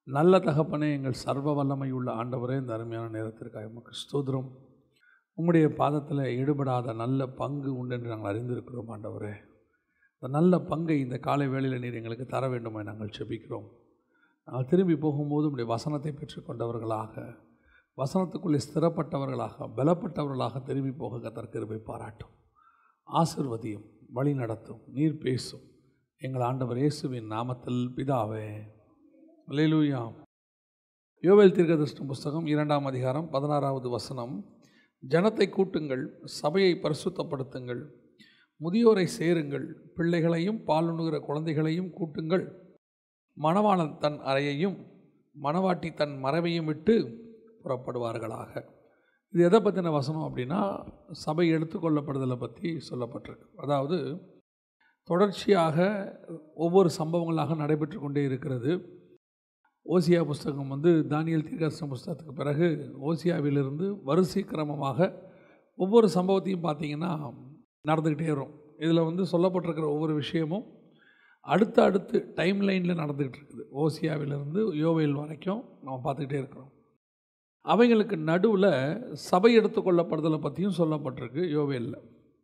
நல்ல தகப்பனே எங்கள் சர்வ வல்லமை உள்ள ஆண்டவரே இந்த அருமையான நேரத்திற்காக உமக்கு ஸ்தோத்திரம் உம்முடைய பாதத்தில் ஈடுபடாத நல்ல பங்கு உண்டு என்று நாங்கள் அறிந்திருக்கிறோம் ஆண்டவரே இந்த நல்ல பங்கை இந்த காலை வேளையில் நீர் எங்களுக்கு தர வேண்டுமா நாங்கள் செபிக்கிறோம் நாங்கள் திரும்பி போகும்போது உம்முடைய வசனத்தை பெற்றுக்கொண்டவர்களாக வசனத்துக்குள்ளே ஸ்திரப்பட்டவர்களாக பலப்பட்டவர்களாக திரும்பி போக கத்தர் கிருபை பாராட்டும் ஆசிர்வதியும் வழி நடத்தும் நீர் பேசும் எங்கள் ஆண்டவர் இயேசுவின் நாமத்தில் பிதாவே அல்லேலூயா யோவேல் தீர்க்கதரிசன புஸ்தகம் இரண்டாம் அதிகாரம் பதினாறாவது வசனம் ஜனத்தை கூட்டுங்கள் சபையை பரிசுத்தப்படுத்துங்கள் முதியோரை சேருங்கள் பிள்ளைகளையும் பாலுண்ணுகிற குழந்தைகளையும் கூட்டுங்கள் மணவாளன் தன் அறையையும் மணவாட்டி தன் மறைவையும் விட்டு புறப்படுவார்களாக இது எதை பற்றின வசனம் அப்படின்னா சபை எடுத்துக்கொள்ளப்படுதலை பற்றி சொல்லப்பட்டிருக்கு அதாவது தொடர்ச்சியாக ஒவ்வொரு சம்பவங்களாக நடைபெற்று கொண்டே இருக்கிறது ஓசியா புஸ்தகம் வந்து தானியல் தீர்க்கதரிசன புஸ்தகத்துக்கு பிறகு ஓசியாவிலிருந்து வரிசை கிரமமாக ஒவ்வொரு சம்பவத்தையும் பார்த்தீங்கன்னா நடந்துக்கிட்டே வரும் இதில் வந்து சொல்லப்பட்டிருக்கிற ஒவ்வொரு விஷயமும் அடுத்து அடுத்து டைம் லைனில் நடந்துக்கிட்டு இருக்குது ஓசியாவிலிருந்து யோவேல் வரைக்கும் நம்ம பார்த்துக்கிட்டே இருக்கிறோம் அவைங்களுக்கு நடுவில் சபை எடுத்துக்கொள்ளப்படுதலை பற்றியும் சொல்லப்பட்டிருக்கு யோவேலில்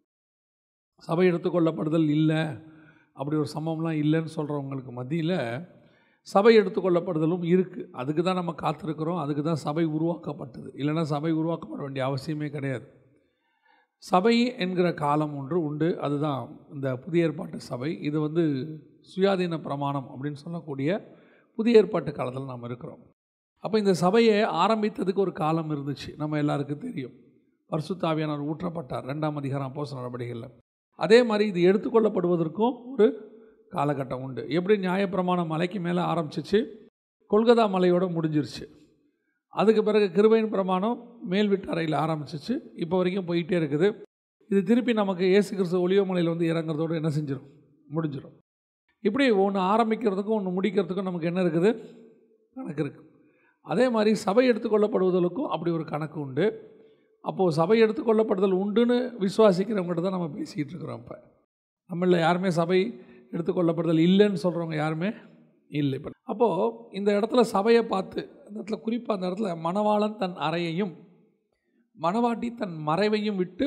சபை எடுத்துக்கொள்ளப்படுதல் இல்லை அப்படி ஒரு சம்பவம்லாம் இல்லைன்னு சொல்கிறவங்களுக்கு மத்தியில் சபை எடுத்துக்கொள்ளப்படுதலும் இருக்குது அதுக்கு தான் நம்ம காத்திருக்கிறோம் அதுக்கு தான் சபை உருவாக்கப்பட்டது இல்லைன்னா சபை உருவாக்கப்பட வேண்டிய அவசியமே கிடையாது சபை என்கிற காலம் ஒன்று உண்டு அதுதான் இந்த புதிய ஏற்பாட்டு சபை இது வந்து சுயாதீன பிரமாணம் அப்படின்னு சொல்லக்கூடிய புதிய ஏற்பாட்டு காலத்தில் நாம் இருக்கிறோம் அப்போ இந்த சபையை ஆரம்பித்ததுக்கு ஒரு காலம் இருந்துச்சு நம்ம எல்லாருக்கும் தெரியும் பர்சுத்தாவியானவர் ஊற்றப்பட்டார் ரெண்டாம் அதிகாரம் போச நடவடிக்கைகளில் அதே மாதிரி இது எடுத்துக்கொள்ளப்படுவதற்கும் ஒரு காலகட்டம் உண்டு எப்படி நியாயப்பிரமாணம் மலைக்கு மேலே ஆரம்பிச்சிச்சு கொல்கத்தா மலையோடு முடிஞ்சிருச்சு அதுக்கு பிறகு கிருபையின் பிரமாணம் மேல் வீட்டறையில் ஆரம்பிச்சிச்சு இப்போ வரைக்கும் போயிட்டே இருக்குது இது திருப்பி நமக்கு ஏசு கிறிஸ்து ஒளியோமலையில் வந்து இறங்குறதோடு என்ன செஞ்சிடும் முடிஞ்சிடும் இப்படி ஒன்று ஆரம்பிக்கிறதுக்கும் ஒன்று முடிக்கிறதுக்கும் நமக்கு என்ன இருக்குது கணக்கு இருக்குது அதே மாதிரி சபை எடுத்துக்கொள்ளப்படுவதற்கும் அப்படி ஒரு கணக்கு உண்டு அப்போது சபை எடுத்துக்கொள்ளப்படுதல் உண்டுன்னு விசுவாசிக்கிறவங்ககிட்ட தான் நம்ம பேசிக்கிட்டு இருக்கிறோம் இப்போ நம்மளில் யாருமே சபை எடுத்துக்கொள்ளப்படுதல் இல்லைன்னு சொல்கிறவங்க யாருமே இல்லை இப்போ அப்போது இந்த இடத்துல சபையை பார்த்து அந்த இடத்துல குறிப்பாக அந்த இடத்துல மணவாளன் தன் அறையையும் மணவாட்டி தன் மறைவையும் விட்டு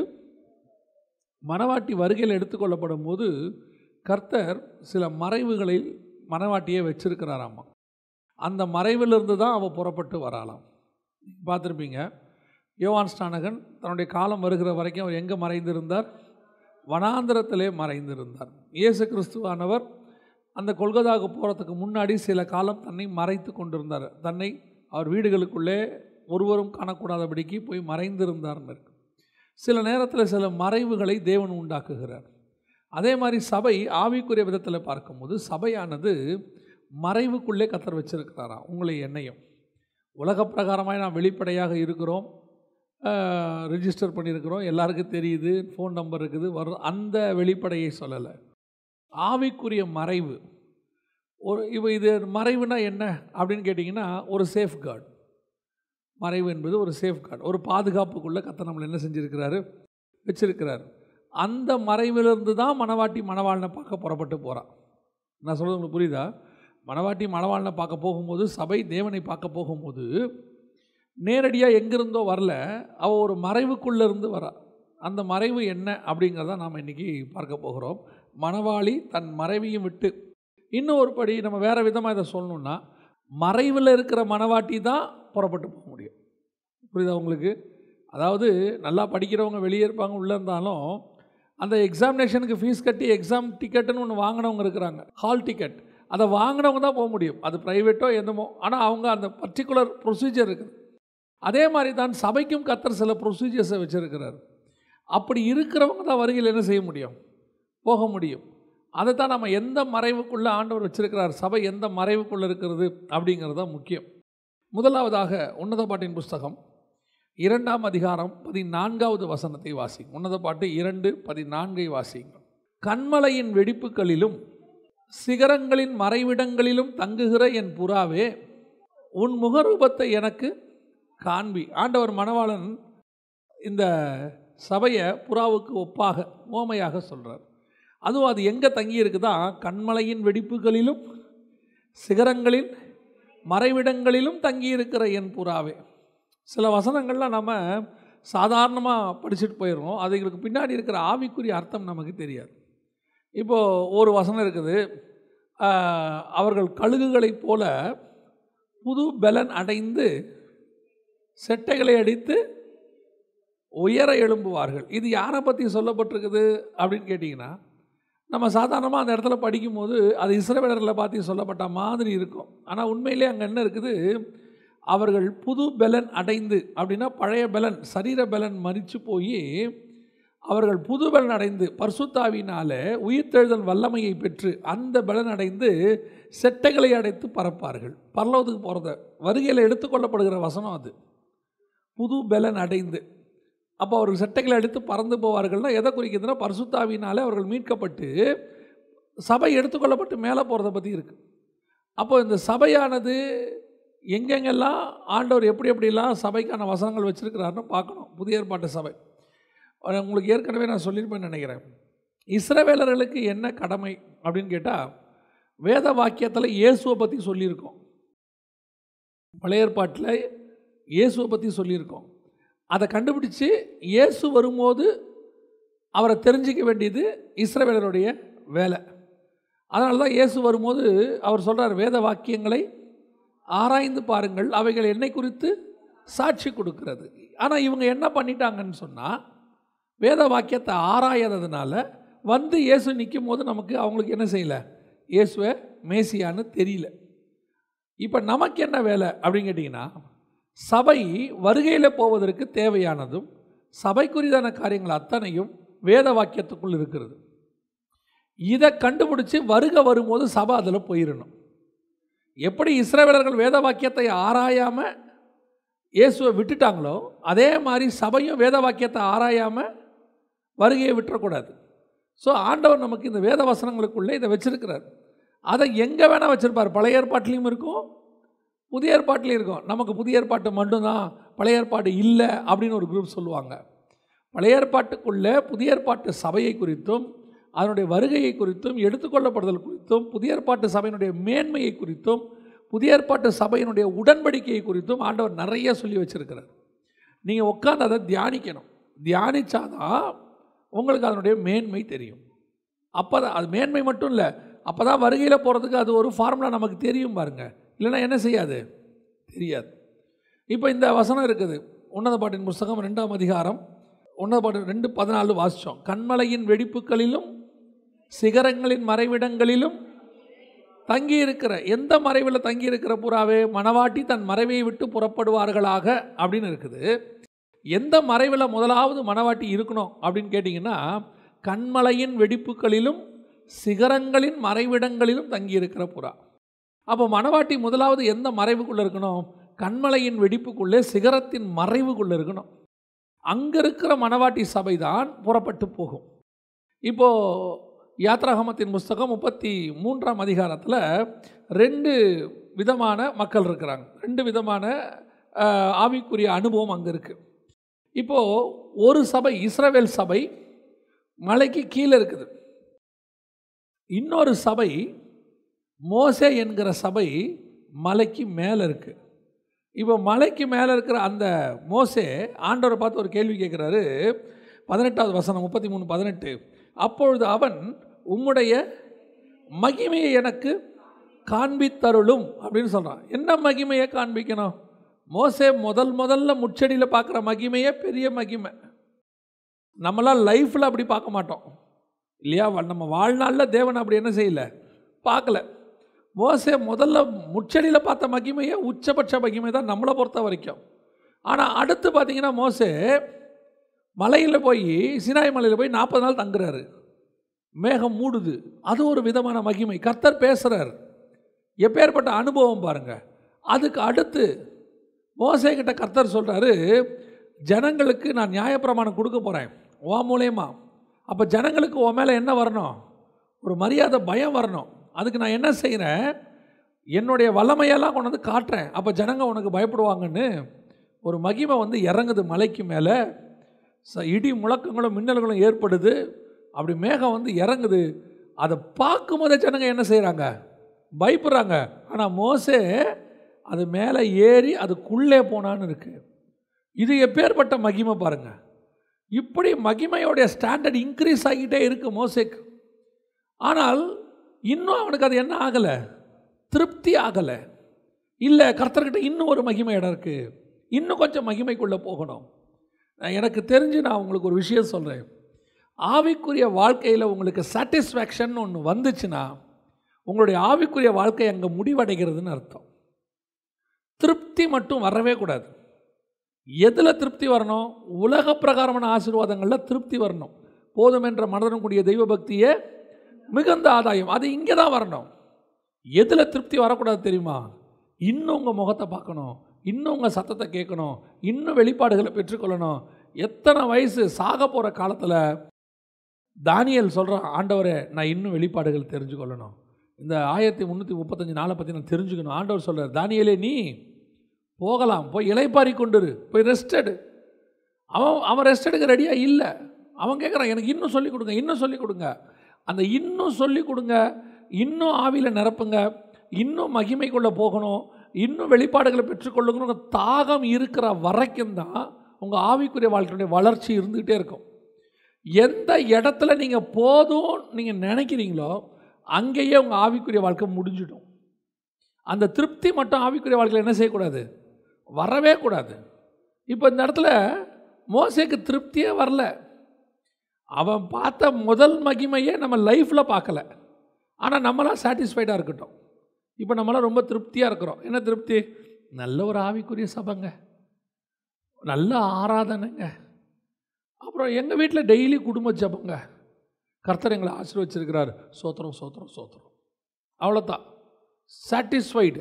மணவாட்டி வருகையில் எடுத்துக்கொள்ளப்படும் போது கர்த்தர் சில மறைவுகளில் மணவாட்டியை வச்சிருக்கிறாராம்மா அந்த மறைவிலிருந்து தான் அவள் புறப்பட்டு வராலாம் பார்த்துருப்பீங்க யோவான் ஸ்டானகன் தன்னுடைய காலம் வருகிற வரைக்கும் அவர் எங்கே மறைந்திருந்தார் வனாந்திரத்திலே மறைந்திருந்தார் இயேசு கிறிஸ்துவானவர் அந்த கொல்கதாவுக்கு போகிறதுக்கு முன்னாடி சில காலம் தன்னை மறைத்து கொண்டிருந்தார் தன்னை அவர் வீடுகளுக்குள்ளே ஒருவரும் காணக்கூடாதபடிக்கு போய் மறைந்திருந்தார்னு இருக்கு சில நேரத்தில் சில மறைவுகளை தேவன் உண்டாக்குகிறார் அதே மாதிரி சபை ஆவிக்குரிய விதத்தில் பார்க்கும்போது சபையானது மறைவுக்குள்ளே கத்தர் வச்சிருக்கிறாராம் உங்களை என்னையும் உலக பிரகாரமாக நாம் வெளிப்படையாக இருக்கிறோம் ரிஜிஸ்டர் பண்ணியிருக்கிறோம் எல்லாருக்கும் தெரியுது ஃபோன் நம்பர் இருக்குது வரும் அந்த வெளிப்படையை சொல்லலை ஆவிக்குரிய மறைவு ஒரு இப்போ இது மறைவுனா என்ன அப்படின்னு கேட்டிங்கன்னா ஒரு சேஃப் கார்டு மறைவு என்பது ஒரு சேஃப் கார்டு ஒரு பாதுகாப்புக்குள்ளே கத்த நம்மளை என்ன செஞ்சுருக்கிறாரு வச்சிருக்கிறாரு அந்த மறைவிலிருந்து தான் மணவாட்டி மணவாளனை பார்க்க புறப்பட்டு போகிறான் நான் சொல்கிறது உங்களுக்கு புரியுதா மணவாட்டி மணவாளனை பார்க்க போகும்போது சபை தேவனை பார்க்க போகும்போது நேரடியாக எங்கிருந்தோ வரல அவள் ஒரு மறைவுக்குள்ளே இருந்து வரா அந்த மறைவு என்ன அப்படிங்கிறத நாம் இன்றைக்கி பார்க்க போகிறோம் மணவாளி தன் மறைவையும் விட்டு இன்னும் ஒரு படி நம்ம வேறு விதமாக இதை சொல்லணுன்னா மறைவில் இருக்கிற மணவாட்டி தான் புறப்பட்டு போக முடியும் புரியுதா உங்களுக்கு அதாவது நல்லா படிக்கிறவங்க வெளியே இருப்பாங்க உள்ளே இருந்தாலும் அந்த எக்ஸாமினேஷனுக்கு ஃபீஸ் கட்டி எக்ஸாம் டிக்கெட்டுன்னு ஒன்று வாங்கினவங்க இருக்கிறாங்க ஹால் டிக்கெட் அதை வாங்கினவங்க தான் போக முடியும் அது ப்ரைவேட்டோ என்னமோ ஆனால் அவங்க அந்த பர்டிகுலர் ப்ரொசீஜர் இருக்குது அதே மாதிரி தான் சபைக்கும் கத்தர் சில ப்ரொசீஜர்ஸை வச்சுருக்கிறார் அப்படி இருக்கிறவங்க தான் வருகையில் என்ன செய்ய முடியும் போக முடியும் அதை தான் நம்ம எந்த மறைவுக்குள்ளே ஆண்டவர் வச்சிருக்கிறார் சபை எந்த மறைவுக்குள்ளே இருக்கிறது அப்படிங்கிறது தான் முக்கியம் முதலாவதாக உன்னத பாட்டின் புஸ்தகம் இரண்டாம் அதிகாரம் பதினான்காவது வசனத்தை வாசிங்க உன்னத பாட்டு இரண்டு பதினான்கை வாசிங்க கண்மலையின் வெடிப்புகளிலும் சிகரங்களின் மறைவிடங்களிலும் தங்குகிற என் புறாவே உன் முகரூபத்தை எனக்கு காண்பி ஆண்டவர் மணவாளன் இந்த சபையை புறாவுக்கு ஒப்பாக ஓமையாக சொல்கிறார் அதுவும் அது எங்கே தங்கி இருக்குதா கண்மலையின் வெடிப்புகளிலும் சிகரங்களின் மறைவிடங்களிலும் தங்கியிருக்கிற என் புறாவே சில வசனங்கள்லாம் நம்ம சாதாரணமாக படிச்சுட்டு போயிடுறோம் அதுங்களுக்கு பின்னாடி இருக்கிற ஆவிக்குரிய அர்த்தம் நமக்கு தெரியாது இப்போது ஒரு வசனம் இருக்குது ஆஹ், அவர்கள் கழுகுகளைப் போல புது பலன் அடைந்து செட்டைகளை அடித்து உயர எழும்புவார்கள் இது யாரை பற்றி சொல்லப்பட்டிருக்குது அப்படின்னு கேட்டிங்கன்னா நம்ம சாதாரணமாக அந்த இடத்துல படிக்கும்போது அது இஸ்ரவேலர்களை பார்த்து சொல்லப்பட்ட மாதிரி இருக்கும் ஆனால் உண்மையிலே அங்கே என்ன இருக்குது அவர்கள் புது பலன் அடைந்து அப்படின்னா பழைய பலன் சரீர பலன் மறித்து போய் அவர்கள் புது பலன் அடைந்து பர்சுத்தாவினால உயிர்த்தெழுதல் வல்லமையை பெற்று அந்த பலன் அடைந்து செட்டைகளை அடைத்து பறப்பார்கள் பரலோகத்துக்கு போகிறத வருகையில் எடுத்துக்கொள்ளப்படுகிற வசனம் அது புது பலன் அடைந்து அப்போ அவர்கள் செட்டைகளை அடித்து பறந்து போவார்கள்னா எதை குறிக்குதுன்னா பரிசுத்தாவினாலே அவர்கள் மீட்கப்பட்டு சபை எடுத்துக்கொள்ளப்பட்டு மேலே போகிறத பற்றி இருக்குது அப்போ இந்த சபையானது எங்கெங்கெல்லாம் ஆண்டவர் எப்படி எப்படிலாம் சபைக்கான வசனங்கள் வச்சுருக்கிறாருன்னு பார்க்கணும் புதிய ஏற்பாட்டு சபை அது உங்களுக்கு ஏற்கனவே நான் சொல்லியிருப்பேன்னு நினைக்கிறேன் இஸ்ரவேலர்களுக்கு என்ன கடமை அப்படின்னு கேட்டால் வேத வாக்கியத்தில் இயேசுவை பற்றி சொல்லியிருக்கோம் பழைய ஏற்பாட்டில் இயேசுவை பற்றி சொல்லியிருக்கோம் அதை கண்டுபிடிச்சு இயேசு வரும்போது அவரை தெரிஞ்சிக்க வேண்டியது இஸ்ரவேலருடைய வேலை அதனால தான் இயேசு வரும்போது அவர் சொல்கிறார் வேத வாக்கியங்களை ஆராய்ந்து பாருங்கள் அவைகள் என்னை குறித்து சாட்சி கொடுக்கிறது ஆனால் இவங்க என்ன பண்ணிட்டாங்கன்னு சொன்னால் வேத வாக்கியத்தை ஆராயாததுனால வந்து இயேசு நிற்கும் போது நமக்கு அவங்களுக்கு என்ன செய்யலை இயேசுவை மேசியான்னு தெரியல இப்போ நமக்கு என்ன வேலை அப்படின்னு கேட்டிங்கன்னா சபை வருகையில் போவதற்கு தேவையானதும் சபைக்குரியதான காரியங்கள் அத்தனையும் வேத வாக்கியத்துக்குள் இருக்கிறது இதை கண்டுபிடிச்சி வருகை வரும்போது சபை அதில் போயிடணும் எப்படி இஸ்ரவேலர்கள் வேத வாக்கியத்தை ஆராயாமல் இயேசுவை விட்டுட்டாங்களோ அதே மாதிரி சபையும் வேத வாக்கியத்தை ஆராயாமல் வருகையை விட்டுறக்கூடாது ஸோ ஆண்டவர் நமக்கு இந்த வேத வசனங்களுக்குள்ளே இதை வச்சிருக்கிறார் அதை எங்கே வேணால் வச்சுருப்பார் பழைய ஏற்பாட்டிலையும் இருக்கும் புதிய ஏற்பாட்டிலையும் இருக்கும் நமக்கு புதிய ஏற்பாட்டு மட்டும்தான் பழைய ஏற்பாடு இல்லை அப்படின்னு ஒரு குரூப் சொல்லுவாங்க பழைய ஏற்பாட்டுக்குள்ளே புதிய ஏற்பாட்டு சபையை குறித்தும் அதனுடைய வருகையை குறித்தும் எடுத்துக்கொள்ளப்படுதல் குறித்தும் புதிய ஏற்பாட்டு சபையினுடைய மேன்மையை குறித்தும் புதிய ஏற்பாட்டு சபையினுடைய உடன்படிக்கையை குறித்தும் ஆண்டவர் நிறைய சொல்லி வச்சிருக்கிறார் நீங்கள் உட்காந்து அதை தியானிக்கணும் தியானிச்சாதான் உங்களுக்கு அதனுடைய மேன்மை தெரியும் அப்போ தான் அது மேன்மை மட்டும் இல்லை அப்போ தான் வருகையில் போகிறதுக்கு அது ஒரு ஃபார்முலா நமக்கு தெரியும் பாருங்கள் இல்லைன்னா என்ன செய்யாது தெரியாது இப்போ இந்த வசனம் இருக்குது உன்னத பாட்டின் புஸ்தகம் ரெண்டாம் அதிகாரம் உன்னத பாட்டு ரெண்டு பதினாலு வாசித்தோம் கண்மலையின் வெடிப்புகளிலும் சிகரங்களின் மறைவிடங்களிலும் தங்கி இருக்கிற எந்த மறைவில் தங்கி இருக்கிற புறாவே மணவாட்டி தன் மறைவை விட்டு புறப்படுவார்களாக அப்படின்னு இருக்குது எந்த மறைவில் முதலாவது மணவாட்டி இருக்கணும் அப்படின்னு கேட்டிங்கன்னா கண்மலையின் வெடிப்புகளிலும் சிகரங்களின் மறைவிடங்களிலும் தங்கி இருக்கிற புறா அப்போ மணவாட்டி முதலாவது எந்த மறைவுக்குள்ளே இருக்கணும் கண்மலையின் வெடிப்புக்குள்ளே சிகரத்தின் மறைவுக்குள்ளே இருக்கணும் அங்கே இருக்கிற மணவாட்டி சபை தான் புறப்பட்டு போகும் இப்போது யாத்ராகமத்தின் புஸ்தகம் முப்பத்தி மூன்றாம் அதிகாரத்தில் ரெண்டு விதமான மக்கள் இருக்கிறாங்க ரெண்டு விதமான ஆஹ், ஆவிக்குரிய அனுபவம் அங்கே இருக்குது இப்போது ஒரு சபை இஸ்ரவேல் சபை மலைக்கு கீழே இருக்குது இன்னொரு சபை மோசே என்கிற சபை மலைக்கு மேலே இருக்குது இப்போ மலைக்கு மேலே இருக்கிற அந்த மோசே ஆண்டவரை பார்த்து ஒரு கேள்வி கேட்குறாரு பதினெட்டாவது வசனம் முப்பத்தி மூணு பதினெட்டு அப்பொழுது அவன் உம்முடைய மகிமையை எனக்கு காண்பித்தருளும் அப்படின்னு சொல்கிறான் என்ன மகிமையை காண்பிக்கணும் மோசே முதல் முதல்ல முச்செடியில் பார்க்குற மகிமையே பெரிய மகிமை நம்மளாம் லைஃப்பில் அப்படி பார்க்க மாட்டோம் இல்லையா வ- நம்ம வாழ்நாளில் தேவன் அப்படி என்ன செய்யல பார்க்கல மோசே முதல்ல முச்செடியில் பார்த்த மகிமையே உச்சபட்ச மகிமை தான் நம்மளை பொறுத்த வரைக்கும் ஆனால் அடுத்து பார்த்தீங்கன்னா மோசே மலையில் போய் சினாய் மலையில் போய் நாற்பது நாள் தங்குறாரு மேகம் மூடுது அது ஒரு விதமான மகிமை கர்த்தர் பேசுகிறார் எப்பேற்பட்ட அனுபவம் பாருங்க அதுக்கு அடுத்து மோசே கிட்ட கர்த்தர் சொல்கிறாரு ஜனங்களுக்கு நான் நியாயப்பிரமாணம் கொடுக்க போகிறேன் ஓ மூலயமா அப்போ ஜனங்களுக்கு உன் மேலே என்ன வரணும் ஒரு மரியாதை பயம் வரணும் அதுக்கு நான் என்ன செய்கிறேன் என்னுடைய வல்லமையெல்லாம் கொண்டு வந்து காட்டுறேன் அப்போ ஜனங்க உனக்கு பயப்படுவாங்கன்னு ஒரு மகிமை வந்து இறங்குது மலைக்கு மேலே ச இடி முழக்கங்களும் மின்னல்களும் ஏற்படுது அப்படி மேகம் வந்து இறங்குது அதை பார்க்கும்போதே ஜனங்க என்ன செய்கிறாங்க பயப்படுறாங்க ஆனால் மோசே அது மேலே ஏறி அதுக்குள்ளே போனான்னு இருக்கு இது எப்பேற்பட்ட மகிமை பாருங்க இப்படி மகிமையோடைய ஸ்டாண்டர்ட் இன்க்ரீஸ் ஆகிட்டே இருக்கு மோசேக்கு ஆனால் இன்னும் அவனுக்கு அது என்ன ஆகலை திருப்தி ஆகலை இல்லை கர்த்தர்கிட்ட இன்னும் ஒரு மகிமை இடம் இருக்குது இன்னும் கொஞ்சம் மகிமைக்குள்ளே போகணும் நான் எனக்கு தெரிஞ்சு நான் உங்களுக்கு ஒரு விஷயம் சொல்கிறேன் ஆவிக்குரிய வாழ்க்கையில் உங்களுக்கு சாட்டிஸ்ஃபேக்ஷன் ஒன்று வந்துச்சுன்னா உங்களுடைய ஆவிக்குரிய வாழ்க்கை அங்கே முடிவடைகிறதுன்னு அர்த்தம் திருப்தி மட்டும் வரவே கூடாது எதில் திருப்தி வரணும் உலக பிரகாரமான ஆசீர்வாதங்களில் திருப்தி வரணும் போதும் என்ற மனதனும் கூடிய தெய்வ பக்தியே மிகுந்த ஆதாயம் அது இங்கே தான் வரணும் எதில் திருப்தி வரக்கூடாது தெரியுமா இன்னும் உங்கள் முகத்தை பார்க்கணும் இன்னும் உங்கள் சத்தத்தை கேட்கணும் இன்னும் வெளிப்பாடுகளை பெற்றுக்கொள்ளணும் எத்தனை வயசு சாக போகிற காலத்தில் தானியல் சொல்கிறான் ஆண்டவரே நான் இன்னும் வெளிப்பாடுகள் தெரிஞ்சுக்கொள்ளணும் இந்த ஆயிரத்தி முந்நூற்றி முப்பத்தஞ்சு நாளை பற்றி நான் தெரிஞ்சுக்கணும் ஆண்டவர் சொல்கிறார் தானியலே நீ போகலாம் போய் இலைப்பாரி கொண்டுரு போய் ரெஸ்ட் எடு அவன் அவன் ரெஸ்ட் எடுக்க ரெடியாக இல்லை அவன் கேட்குறான் எனக்கு இன்னும் சொல்லிக் கொடுங்க இன்னும் சொல்லிக் கொடுங்க அந்த இன்னும் சொல்லிக் கொடுங்க இன்னும் ஆவியில் நிரப்புங்க இன்னும் மகிமைக்குள்ளே போகணும் இன்னும் வெளிப்பாடுகளை பெற்றுக்கொள்ளுங்கிற தாகம் இருக்கிற வரைக்கும் தான் உங்கள் ஆவிக்குரிய வாழ்க்கையுடைய வளர்ச்சி இருந்துக்கிட்டே இருக்கும் எந்த இடத்துல நீங்கள் போதும் நீங்கள் நினைக்கிறீங்களோ அங்கேயே உங்கள் ஆவிக்குரிய வாழ்க்கை முடிஞ்சிடும் அந்த திருப்தி மட்டும் ஆவிக்குரிய வாழ்க்கையில் என்ன செய்யக்கூடாது வரவே கூடாது இப்போ இந்த இடத்துல மோசேக்கு திருப்தியே வரல அவன் பார்த்த முதல் மகிமையே நம்ம லைஃப்பில் பார்க்கல ஆனால் நம்மளாம் சாட்டிஸ்ஃபைடாக இருக்கட்டும் இப்போ நம்மளாம் ரொம்ப திருப்தியாக இருக்கிறோம் என்ன திருப்தி நல்ல ஒரு ஆவிக்குரிய சபைங்க நல்ல ஆராதனைங்க அப்புறம் எங்கள் வீட்டில் டெய்லி குடும்ப ஜபங்க கர்த்தர் எங்களை ஆசீர்வச்சிருக்கிறார் சோத்திரம் சோத்திரம் சோத்திரம் அவ்வளோதான் சாட்டிஸ்ஃபைடு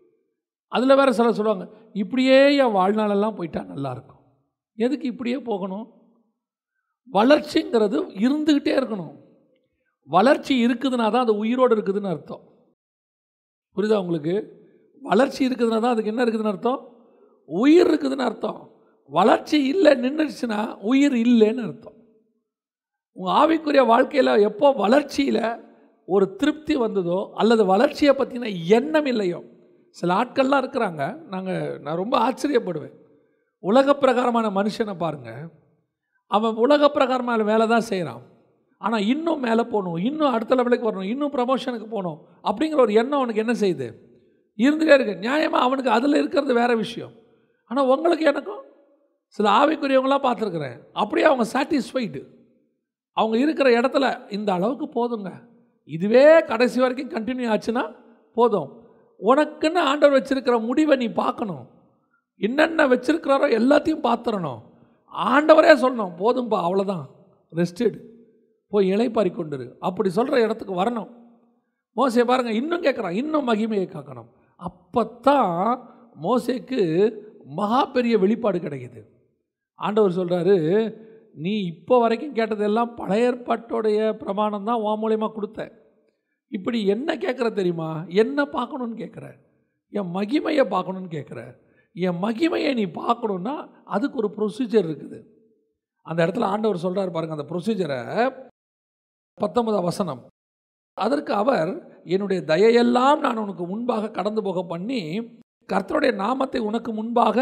அதில் வேறு சிலர் சொல்லுவாங்க இப்படியே என் வாழ்நாளெல்லாம் போயிட்டா நல்லாயிருக்கும் எதுக்கு இப்படியே போகணும் வளர்ச்சிங்கிறது இருந்துக்கிட்டே இருக்கணும் வளர்ச்சி இருக்குதுன்னா தான் அது உயிரோடு இருக்குதுன்னு அர்த்தம் புரியுதா உங்களுக்கு வளர்ச்சி இருக்குதுன்னா தான் அதுக்கு என்ன இருக்குதுன்னு அர்த்தம் உயிர் இருக்குதுன்னு அர்த்தம் வளர்ச்சி இல்லை நின்றுச்சுன்னா உயிர் இல்லைன்னு அர்த்தம் உங்கள் ஆவிக்குரிய வாழ்க்கையில் எப்போ வளர்ச்சியில் ஒரு திருப்தி வந்ததோ அல்லது வளர்ச்சியை பற்றின எண்ணம் இல்லையோ சில ஆட்கள்லாம் இருக்கிறாங்க நாங்கள் நான் ரொம்ப ஆச்சரியப்படுவேன் உலக பிரகாரமான மனுஷனை பாருங்கள் அவன் உலக பிரகாரமான வேலை தான் செய்கிறான் ஆனால் இன்னும் மேலே போகணும் இன்னும் அடுத்த லெவலுக்கு வரணும் இன்னும் ப்ரமோஷனுக்கு போகணும் அப்படிங்கிற ஒரு எண்ணம் அவனுக்கு என்ன செய்யுது இருந்துகிட்டே இருக்கு நியாயமாக அவனுக்கு அதில் இருக்கிறது வேறு விஷயம் ஆனால் உங்களுக்கு எனக்கும் சில ஆவிக்குரியவங்களாம் பார்த்துருக்குறேன் அப்படியே அவங்க சாட்டிஸ்ஃபைடு அவங்க இருக்கிற இடத்துல இந்த அளவுக்கு போதுங்க இதுவே கடைசி வரைக்கும் கண்டினியூ ஆச்சுன்னா போதும் உனக்குன்னு ஆண்டவர் வச்சிருக்கிற முடிவை நீ பார்க்கணும் என்னென்ன வச்சிருக்கிறாரோ எல்லாத்தையும் பார்த்துடணும் ஆண்டவரே சொல்லணும் போதும்பா அவ்வளோதான் ரெஸ்டட் போய் இலைப்பாரி கொண்டுரு அப்படி சொல்கிற இடத்துக்கு வரணும் மோசே பாருங்கள் இன்னும் கேட்குறான் இன்னும் மகிமையை காக்கணும் அப்போ தான் மோசேக்கு மகா பெரிய வெளிப்பாடு கிடைக்குது ஆண்டவர் சொல்கிறாரு நீ இப்போ வரைக்கும் கேட்டதெல்லாம் பழைய ஏற்பாட்டோடைய பிரமாணம் தான் உன் மூலியமாக கொடுத்த இப்படி என்ன கேட்குற தெரியுமா என்ன பார்க்கணுன்னு கேட்குற என் மகிமையை பார்க்கணுன்னு கேட்குற என் மகிமையை நீ பார்க்கணுன்னா அதுக்கு ஒரு ப்ரொசீஜர் இருக்குது அந்த இடத்துல ஆண்டவர் சொல்கிறார் பாருங்கள் அந்த ப்ரொசீஜரை பத்தொன்பதாம் வசனம் அதற்கு அவர் என்னுடைய தயையெல்லாம் நான் உனக்கு முன்பாக கடந்து போக பண்ணி கர்த்தருடைய நாமத்தை உனக்கு முன்பாக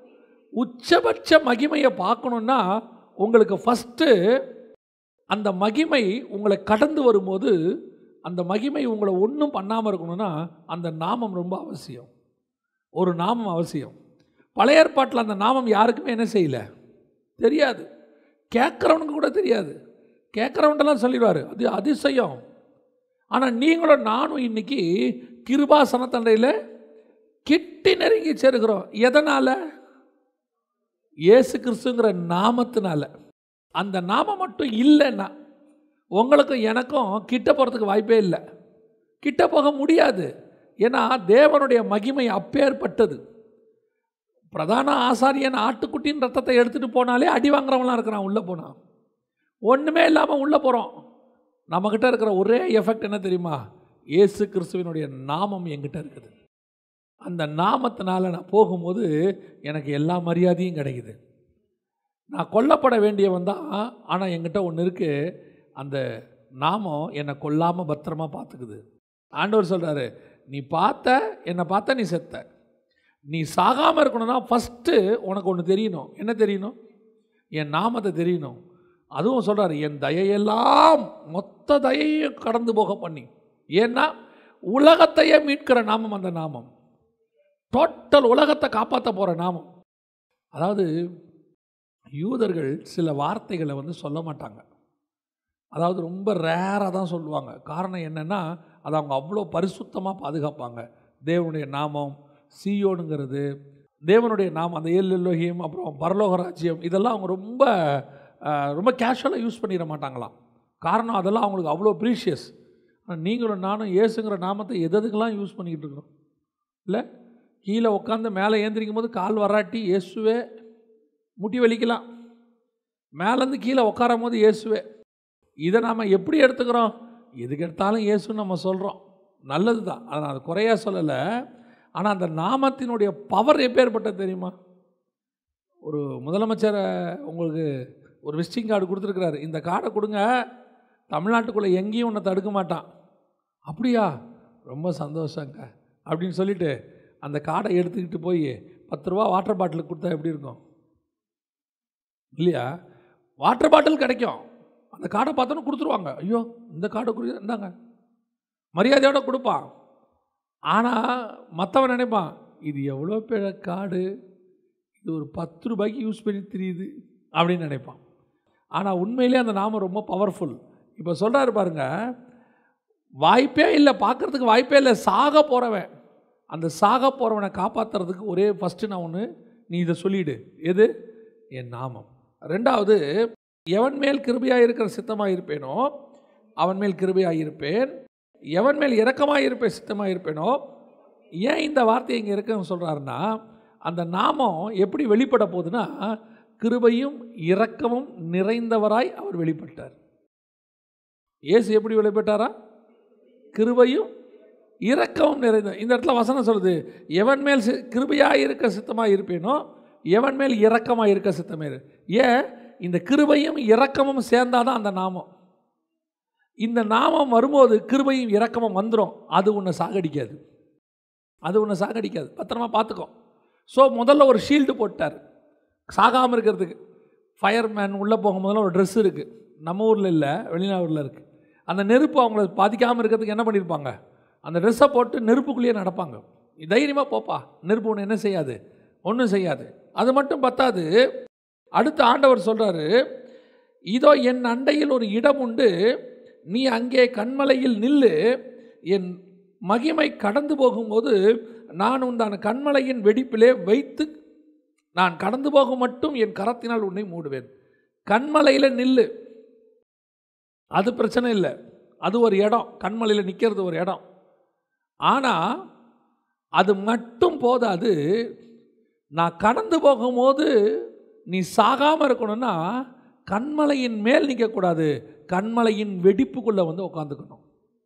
உச்சபட்ச மகிமையை பார்க்கணுன்னா உங்களுக்கு ஃபஸ்ட்டு அந்த மகிமை உங்களை கடந்து வரும்போது அந்த மகிமை உங்களை ஒன்றும் பண்ணாமல் இருக்கணும்னா அந்த நாமம் ரொம்ப அவசியம் ஒரு நாமம் அவசியம் பழைய ஏற்பாட்டில் அந்த நாமம் யாருக்குமே என்ன செய்யலை தெரியாது கேட்குறவனுக்கு கூட தெரியாது கேட்குறவன்ட்டெல்லாம் சொல்லிடுவார் அது அதிசயம் ஆனால் நீங்களும் நானும் இன்னைக்கு கிருபாசனத்தண்டையில் கிட்டி நெருங்கி சேருகிறோம் எதனால் இயேசு கிறிஸ்துங்கிற நாமத்தினால அந்த நாமம் மட்டும் இல்லைன்னா உங்களுக்கும் எனக்கும் கிட்ட போகிறதுக்கு வாய்ப்பே இல்லை கிட்ட போக முடியாது ஏன்னா தேவனுடைய மகிமை அப்பேற்பட்டது பிரதான ஆசாரியன் ஆட்டுக்குட்டின் ரத்தத்தை எடுத்துகிட்டு போனாலே அடி வாங்குறவங்களாம் இருக்கிறான் உள்ளே போனான் ஒன்றுமே இல்லாமல் உள்ளே போகிறோம் நம்மக்கிட்ட இருக்கிற ஒரே எஃபெக்ட் என்ன தெரியுமா இயேசு கிறிஸ்துவினுடைய நாமம் என்கிட்ட இருக்குது அந்த நாமத்தினால் நான் போகும்போது எனக்கு எல்லா மரியாதையும் கிடைக்குது நான் கொல்லப்பட வேண்டியவன் தான் ஆனால் என்கிட்ட ஒன்று இருக்குது அந்த நாமம் என்னை கொல்லாமல் பத்திரமா பார்த்துக்குது ஆண்டவர் சொல்கிறாரு நீ பார்த்த என்னை பார்த்த நீ செத்த நீ சாகாமல் இருக்கணும்னா ஃபஸ்ட்டு உனக்கு ஒன்று தெரியணும் என்ன தெரியணும் என் நாமத்தை தெரியணும் அதுவும் சொல்கிறார் என் தயையெல்லாம் மொத்த தயையும் கடந்து போக பண்ணி ஏன்னா உலகத்தையே மீட்கிற நாமம் அந்த நாமம் டோட்டல் உலகத்தை காப்பாற்ற போகிற நாமம் அதாவது யூதர்கள் சில வார்த்தைகளை வந்து சொல்ல மாட்டாங்க அதாவது ரொம்ப ரேராக தான் சொல்லுவாங்க காரணம் என்னென்னா அதை அவங்க அவ்வளோ பரிசுத்தமாக பாதுகாப்பாங்க தேவனுடைய நாமம் சியோனுங்கிறது தேவனுடைய நாமம் அந்த ஏல் எல்லோகியம் அப்புறம் பரலோக ராஜ்யம் இதெல்லாம் அவங்க ரொம்ப அஹ், ரொம்ப கேஷுவலாக யூஸ் பண்ணிட மாட்டாங்களாம் காரணம் அதெல்லாம் அவங்களுக்கு அவ்வளோ ப்ரீஷியஸ் நீங்களும் நானும் இயேசுங்கிற நாமத்தை எது எதுக்கெல்லாம் யூஸ் பண்ணிக்கிட்டு இருக்கிறோம் இல்லை கீழே உட்காந்து மேலே ஏந்திரிக்கும் போது கால் வராட்டி இயேசுவே முட்டி வலிக்கலாம் மேலேருந்து கீழே உட்காரும் போது இயேசுவே இதை நாம் எப்படி எடுத்துக்கிறோம் எதுக்கு எடுத்தாலும் இயேசுன்னு நம்ம சொல்கிறோம் நல்லது தான் அதை நான் அது குறையா சொல்லலை ஆனால் அந்த நாமத்தினுடைய பவர் எப்பேற்பட்டது தெரியுமா ஒரு முதலமைச்சரை உங்களுக்கு ஒரு விசிட்டிங் கார்டு கொடுத்துருக்குறாரு இந்த கார்டை கொடுங்க தமிழ்நாட்டுக்குள்ளே எங்கேயும் உன்னை தடுக்க மாட்டான் அப்படியா ரொம்ப சந்தோஷங்க அப்படின்னு சொல்லிட்டு அந்த கார்டை எடுத்துக்கிட்டு போய் பத்து ரூபா வாட்டர் பாட்டிலுக்கு கொடுத்தா எப்படி இருக்கும் இல்லையா வாட்டர் பாட்டில் கிடைக்கும் அந்த கார்டை பார்த்தோன்னு கொடுத்துருவாங்க ஐயோ இந்த கார்டை குறி இந்தாங்க மரியாதையோட கொடுப்பான் ஆனால் மற்றவன் நினைப்பான் இது எவ்வளோ பெரிய கார்டு இது ஒரு பத்து ரூபாய்க்கு யூஸ் பண்ணி தெரியுது அப்படின்னு நினைப்பான் ஆனால் உண்மையிலே அந்த நாமம் ரொம்ப பவர்ஃபுல் இப்போ சொல்கிறாரு பாருங்க வாய்ப்பே இல்லை பார்க்குறதுக்கு வாய்ப்பே இல்லை சாக போகிறவன் அந்த சாக போகிறவனை காப்பாற்றுறதுக்கு ஒரே ஃபஸ்ட்டு நான் ஒன்று நீ இதை சொல்லிடு எது என் நாமம் ரெண்டாவது எவன் மேல் கிருபையாக இருக்கிற சித்தமாக இருப்பேனோ அவன் மேல் கிருபையாக இருப்பேன் எவன் மேல் இரக்கமாக இருப்பேன் சித்தமாக இருப்பேனோ ஏன் இந்த வார்த்தை இங்கே இருக்குன்னு சொல்கிறாருன்னா அந்த நாமம் எப்படி வெளிப்பட போகுதுன்னா கிருபையும் இரக்கமும் நிறைந்தவராய் அவர் வெளிப்பட்டார் இயேசு எப்படி வெளிப்பட்டாரா கிருபையும் இரக்கமும் நிறைந்த இந்த இடத்துல வசனம் சொல்லுது எவன் மேல் சி- கிருபையாக இருக்க சித்தமாக இருப்பேனோ எவன் மேல் இரக்கமாக இருக்க சித்தமே இரு ஏன் இந்த கிருபையும் இரக்கமும் சேர்ந்தாதான் அந்த நாமம் இந்த நாமம் வரும்போது கிருபையும் இரக்கமும் வந்துடும் அது உன்னை சாகடிக்காது அது உன்னை சாகடிக்காது பத்திரமா பார்த்துக்கோ ஸோ முதல்ல ஒரு ஷீல்டு போட்டார் சாகாமல் இருக்கிறதுக்கு ஃபயர்மேன் உள்ளே போகும்போதெல்லாம் ஒரு ட்ரெஸ் இருக்குது நம்ம ஊரில் இல்லை வெளிநாட்டில் இருக்குது அந்த நெருப்பு அவங்கள பாதிக்காமல் இருக்கிறதுக்கு என்ன பண்ணியிருப்பாங்க அந்த ட்ரெஸ்ஸை போட்டு நெருப்புக்குள்ளேயே நடப்பாங்க நீ தைரியமாக போப்பா நெருப்பு ஒன்று என்ன செய்யாது ஒன்றும் செய்யாது அது மட்டும் பத்தாது அடுத்த ஆண்டவர் சொல்கிறாரு இதோ என் அண்டையில் ஒரு இடம் உண்டு நீ அங்கே கண்மலையில் நில்லு என் மகிமை கடந்து போகும்போது நான் உண்டான கண்மலையின் வெடிப்பிலே வைத்து நான் கடந்து போக மட்டும் என் கரத்தினால் உன்னை மூடுவேன் கண்மலையில் நில்லு அது பிரச்சனை இல்லை அது ஒரு இடம் கண்மலையில் நிற்கிறது ஒரு இடம் ஆனால் அது மட்டும் போதாது நான் கடந்து போகும்போது நீ சாகாமல் இருக்கணும்னா கண்மலையின் மேல் நிற்கக்கூடாது கண்மலையின் வெடிப்புக்குள்ளே வந்து உட்காந்துக்கணும்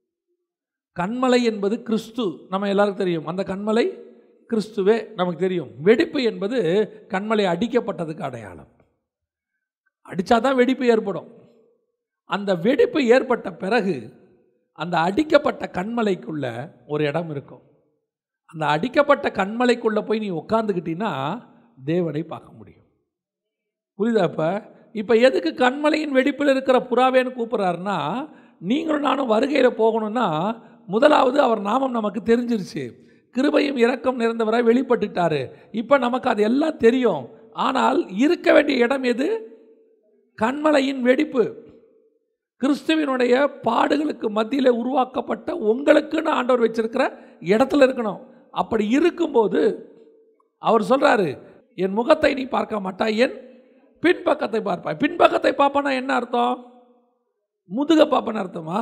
கண்மலை என்பது கிறிஸ்து நம்ம எல்லாருக்கும் தெரியும் அந்த கண்மலை கிறிஸ்துவே நமக்கு தெரியும் வெடிப்பு என்பது கண்மலை அடிக்கப்பட்டதுக்கு அடையாளம் அடித்தா தான் வெடிப்பு ஏற்படும் அந்த வெடிப்பு ஏற்பட்ட பிறகு அந்த அடிக்கப்பட்ட கண்மலைக்குள்ள ஒரு இடம் இருக்கும் அந்த அடிக்கப்பட்ட கண்மலைக்குள்ளே போய் நீ உட்காந்துக்கிட்டீன்னா தேவனை பார்க்க முடியும் புரியுதா இப்போ இப்போ எதுக்கு கண்மலையின் வெடிப்பில் இருக்கிற புறாவேன்னு கூப்பிட்றாருன்னா நீங்களும் நானும் வருகையில் போகணும்னா முதலாவது அவர் நாமம் நமக்கு தெரிஞ்சிருச்சு கிருபையும் இரக்கம் நிறைந்தவராய் வெளிப்பட்டுட்டாரு இப்போ நமக்கு அது எல்லாம் தெரியும் ஆனால் இருக்க வேண்டிய இடம் எது கண்மலையின் வெடிப்பு கிறிஸ்துவினுடைய பாடுகளுக்கு மத்தியில் உருவாக்கப்பட்ட உங்களுக்குன்னு ஆண்டவர் வச்சிருக்கிற இடத்துல இருக்கணும் அப்படி இருக்கும்போது அவர் சொல்றாரு என் முகத்தை நீ பார்க்க மாட்டாய் என் பின்பக்கத்தை பார்ப்பாய் பின்பக்கத்தை பார்ப்பனா என்ன அர்த்தம் முதுக பார்ப்பன அர்த்தமா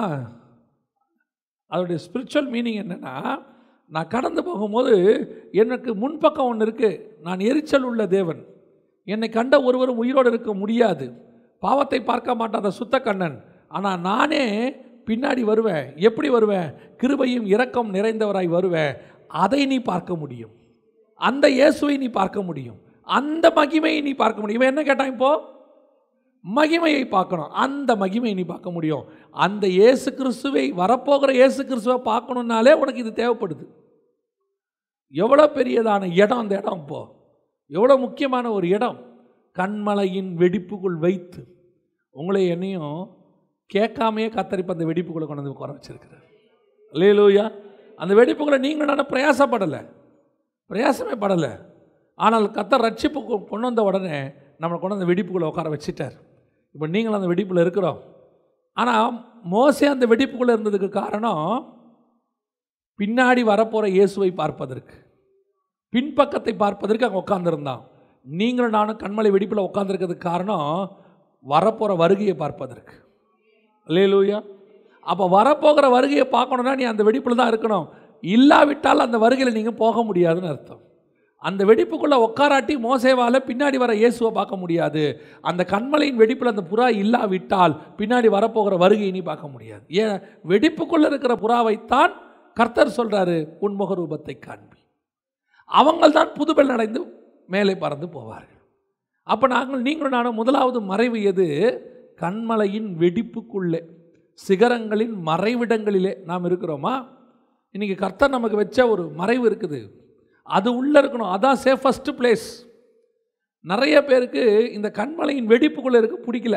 அதோடைய ஸ்பிரிச்சுவல் மீனிங் என்னன்னா நான் கடந்து போகும்போது எனக்கு முன்பக்கம் ஒன்று இருக்குது நான் எரிச்சல் உள்ள தேவன் என்னை கண்ட ஒருவரும் உயிரோடு இருக்க முடியாது பாவத்தை பார்க்க மாட்டாத சுத்த கண்ணன் ஆனால் நானே பின்னாடி வருவேன் எப்படி வருவேன் கிருபையும் இரக்கம் நிறைந்தவராய் வருவேன் அதை நீ பார்க்க முடியும் அந்த இயேசுவை நீ பார்க்க முடியும் அந்த மகிமையை நீ பார்க்க முடியும் இவன் என்ன கேட்டான் இப்போ மகிமையை பார்க்கணும் அந்த மகிமையை நீ பார்க்க முடியும் அந்த இயேசு கிறிஸ்துவை வரப்போகிற இயேசு கிறிஸ்துவை பார்க்கணுன்னாலே உனக்கு இது தேவைப்படுது எவ்வளோ பெரியதான இடம் அந்த இடம் இப்போ எவ்வளோ முக்கியமான ஒரு இடம் கண்மலையின் வெடிப்புக்குள் வைத்து உங்களை என்னையும் கேட்காமையே கத்தரிப்பு அந்த வெடிப்புக்குள்ளே கொண்டு வந்து குறை வச்சிருக்கிறார் லேலூயா அந்த வெடிப்புக்குள்ளே நீங்கள் நான் பிரயாசப்படலை பிரயாசமே படலை ஆனால் கத்தர் ரட்சிப்பு கொ- கொண்டு வந்த உடனே நம்மளை கொண்டு அந்த வெடிப்புக்குள்ளே உட்கார வச்சிட்டார் இப்போ நீங்களும் அந்த வெடிப்பில் இருக்கிறோம் ஆனால் மோசே அந்த வெடிப்புக்குள்ளே இருந்ததுக்கு காரணம் பின்னாடி வரப்போகிற இயேசுவை பார்ப்பதற்கு பின்பக்கத்தை பார்ப்பதற்கு அங்கே உட்காந்துருந்தான் நீங்களும் நானும் கண்மலை வெடிப்பில் உட்காந்துருக்கிறதுக்கு காரணம் வரப்போகிற வருகையை பார்ப்பதற்கு அல்லேலூயா அப்போ வரப்போகிற வருகையை பார்க்கணுன்னா நீ அந்த வெடிப்பில் தான் இருக்கணும் இல்லாவிட்டால் அந்த வருகையில் நீங்கள் போக முடியாதுன்னு அர்த்தம் அந்த வெடிப்புக்குள்ளே உட்காராட்டி மோசேவால் பின்னாடி வர இயேசுவை பார்க்க முடியாது அந்த கண்மலையின் வெடிப்பில் அந்த புறா இல்லாவிட்டால் பின்னாடி வரப்போகிற வருகையை நீ பார்க்க முடியாது ஏன் வெடிப்புக்குள்ளே இருக்கிற புறாவைத்தான் கர்த்தர் சொல்கிறாரு உன்முக ரூபத்தை காண்பி அவங்கள் தான் புதுபெல் அடைந்து மேலே பறந்து போவார்கள் அப்போ நாங்கள் நீங்களும் நானும் முதலாவது மறைவு எது கண்மலையின் வெடிப்புக்குள்ளே சிகரங்களின் மறைவிடங்களிலே நாம் இருக்கிறோமா இன்றைக்கி கர்த்தர் நமக்கு வச்ச ஒரு மறைவு இருக்குது அது உள்ளே இருக்கணும் அதான் சேஃபஸ்ட் பிளேஸ் நிறைய பேருக்கு இந்த கண்மலையின் வெடிப்புக்குள்ளே இருக்க பிடிக்கல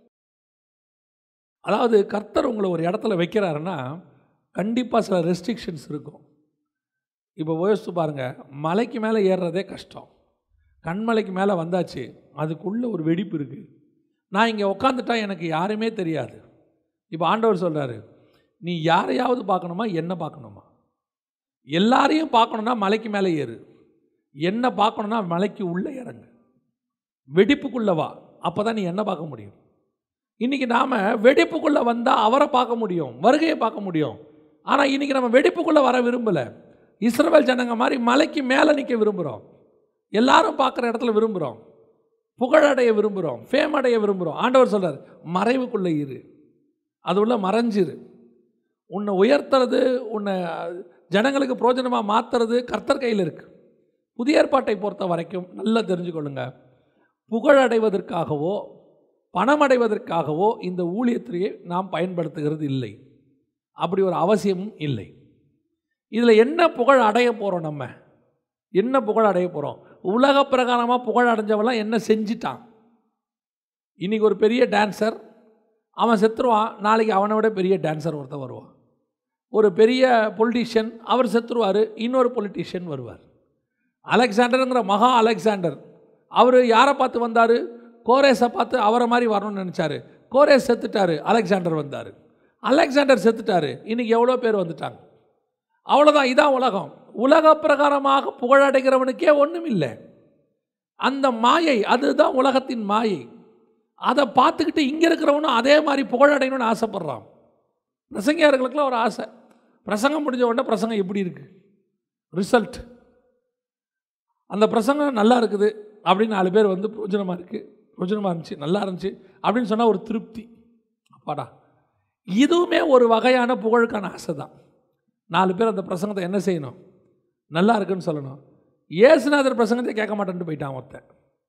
அதாவது கர்த்தர் உங்களை ஒரு இடத்துல வைக்கிறாருன்னா கண்டிப்பாக சில ரெஸ்ட்ரிக்ஷன்ஸ் இருக்கும் இப்போ யோசித்து பாருங்கள் மலைக்கு மேலே ஏறுறதே கஷ்டம் கண்மலைக்கு மேலே வந்தாச்சு அதுக்குள்ளே ஒரு வெடிப்பு இருக்குது நான் இங்கே உட்காந்துட்டா எனக்கு யாருமே தெரியாது இப்போ ஆண்டவர் சொல்கிறாரு நீ யாரையாவது பார்க்கணுமா என்ன பார்க்கணுமா எல்லாரையும் பார்க்கணுன்னா மலைக்கு மேலே ஏறு என்ன பார்க்கணுன்னா மலைக்கு உள்ளே இறங்கு வெடிப்புக்குள்ளே வா அப்போ தான் நீ என்ன பார்க்க முடியும் இன்றைக்கி நாம் வெடிப்புக்குள்ளே வந்தால் அவரை பார்க்க முடியும் வருகையை பார்க்க முடியும் ஆனால் இன்றைக்கி நம்ம வெடிப்புக்குள்ளே வர விரும்பலை இஸ்ரவேல் ஜனங்க மாதிரி மலைக்கு மேலே நிற்க விரும்புகிறோம் எல்லாரும் பார்க்குற இடத்துல விரும்புகிறோம் புகழடைய விரும்புகிறோம் ஃபேம் அடைய விரும்புகிறோம் ஆண்டவர் சொல்றார் மறைவுக்குள்ளே இரு அது உள்ள மறைஞ்சிரு உன்னை உயர்த்துறது உன்னை ஜனங்களுக்கு பிரோஜனமாக மாற்றுறது கர்த்தர் கையில் இருக்குது புதிய ஏற்பாட்டை பொறுத்த வரைக்கும் நல்லா தெரிஞ்சுக்கொள்ளுங்க புகழடைவதற்காகவோ பணம் அடைவதற்காகவோ இந்த ஊழியத்திலேயே நாம் பயன்படுத்துகிறது இல்லை அப்படி ஒரு அவசியமும் இல்லை இதில் என்ன புகழ் அடைய போகிறோம் நம்ம என்ன புகழ் அடைய போகிறோம் உலக பிரகாரமாக புகழ் அடைஞ்சவெல்லாம் என்ன செஞ்சிட்டான் இன்றைக்கி ஒரு பெரிய டான்சர் அவன் செத்துருவான் நாளைக்கு அவனை விட பெரிய டான்சர் ஒருத்தன் வருவான் ஒரு பெரிய பொலிட்டீஷியன் அவர் செத்துருவார் இன்னொரு பொலிட்டீஷியன் வருவார் அலெக்சாண்டருங்கிற மகா அலெக்சாண்டர் அவர் யாரை பார்த்து வந்தார் கோரேஸை பார்த்து அவரை மாதிரி வரணும்னு நினச்சாரு கோரேஸ் செத்துட்டாரு அலெக்சாண்டர் வந்தார் அலெக்சாண்டர் செத்துட்டாரு இன்றைக்கி எவ்வளோ பேர் வந்துட்டாங்க அவ்வளோதான் இதான் உலகம் உலக பிரகாரமாக புகழடைகிறவனுக்கே ஒன்றும் இல்லை அந்த மாயை அதுதான் உலகத்தின் மாயை அதை பார்த்துக்கிட்டு இங்கே இருக்கிறவனும் அதே மாதிரி புகழடையணும்னு ஆசைப்பட்றான் பிரசங்கியார்களுக்கெல்லாம் ஒரு ஆசை பிரசங்கம் முடிஞ்ச உடனே பிரசங்கம் எப்படி இருக்குது ரிசல்ட் அந்த பிரசங்கம் நல்லா இருக்குது அப்படின்னு நாலு பேர் வந்து பிரோஜனமாக இருக்குது பிரோஜனமாக இருந்துச்சு நல்லா இருந்துச்சு அப்படின்னு சொன்னால் ஒரு திருப்தி அப்பாடா இதுவுமே ஒரு வகையான புகழுக்கான ஆசை தான் நாலு பேர் அந்த பிரசங்கத்தை என்ன செய்யணும் நல்லா இருக்குன்னு சொல்லணும் ஏசுநாதர் பிரசங்கத்தை கேட்க மாட்டேன்ட்டு போயிட்டான் ஒருத்தன்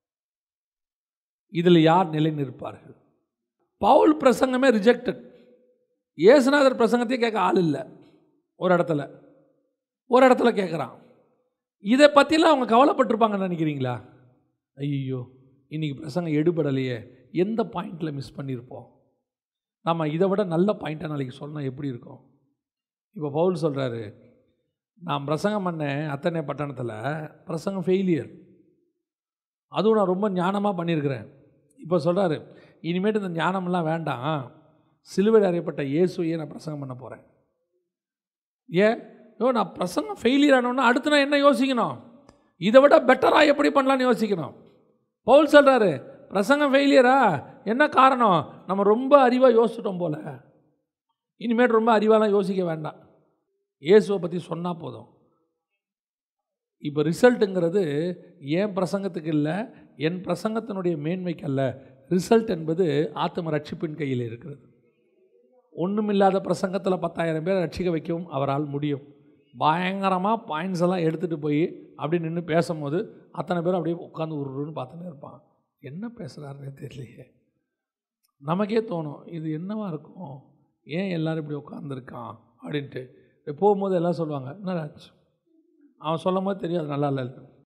இதில் யார் நிலை நிற்பார்கள் பவுல் பிரசங்கமே ரிஜெக்டட் ஏசுநாதர் பிரசங்கத்தையே கேட்க ஆள் இல்லை ஒரு இடத்துல ஒரு இடத்துல கேட்குறான் இதை பற்றிலாம் அவங்க கவலைப்பட்டிருப்பாங்கன்னு நினைக்கிறீங்களா ஐயோ இன்றைக்கி பிரசங்கம் எடுபடலையே எந்த பாயிண்டில் மிஸ் பண்ணியிருப்போம் நம்ம இதை விட நல்ல பாயிண்ட்டை நாளைக்கு சொன்னால் எப்படி இருக்கும் இப்போ பவுல் சொல்கிறாரு நான் பிரசங்கம் பண்ணேன் அத்தனை பட்டணத்தில் பிரசங்கம் ஃபெயிலியர் அதுவும் நான் ரொம்ப ஞானமாக பண்ணியிருக்கிறேன் இப்போ சொல்கிறாரு இனிமேட்டு இந்த ஞானமெல்லாம் வேண்டாம் சிலுவையில் அறையப்பட்ட இயேசுவையே நான் பிரசங்கம் பண்ண போகிறேன் ஏன் யோ நான் பிரசங்கம் ஃபெயிலியர் ஆனோன்னா அடுத்து நான் என்ன யோசிக்கணும் இதை விட பெட்டராக எப்படி பண்ணலான்னு யோசிக்கணும் பவுல் சொல்கிறாரு பிரசங்கம் ஃபெயிலியரா என்ன காரணம் நம்ம ரொம்ப அறிவாக யோசிச்சிட்டோம் போல் இனிமேட்டு ரொம்ப அறிவாலாம் யோசிக்க வேண்டாம் இயேசுவை பற்றி சொன்னால் போதும் இப்போ ரிசல்ட்டுங்கிறது என் பிரசங்கத்துக்கு இல்லை என் பிரசங்கத்தினுடைய மேன்மைக்கு அல்ல ரிசல்ட் என்பது ஆத்ம ரட்சிப்பின் கையில் இருக்கிறது ஒன்றுமில்லாத பிரசங்கத்தில் பத்தாயிரம் பேர் ரட்சிக்க வைக்கவும் அவரால் முடியும் பயங்கரமாக பாயிண்ட்ஸ் எல்லாம் எடுத்துகிட்டு போய் அப்படி நின்று பேசும்போது அத்தனை பேரும் அப்படியே உட்காந்து உருன்னு பார்த்துன்னு இருப்பான் என்ன பேசுகிறாருன்னே தெரியலையே நமக்கே தோணும் இது என்னவா இருக்கும் ஏன் எல்லோரும் இப்படி உட்காந்துருக்கான் அப்படின்ட்டு இப்படி போகும்போது எல்லாம் சொல்லுவாங்க என்னடாச்சு அவன் சொல்லும் போது தெரியும் அது நல்லா இல்லை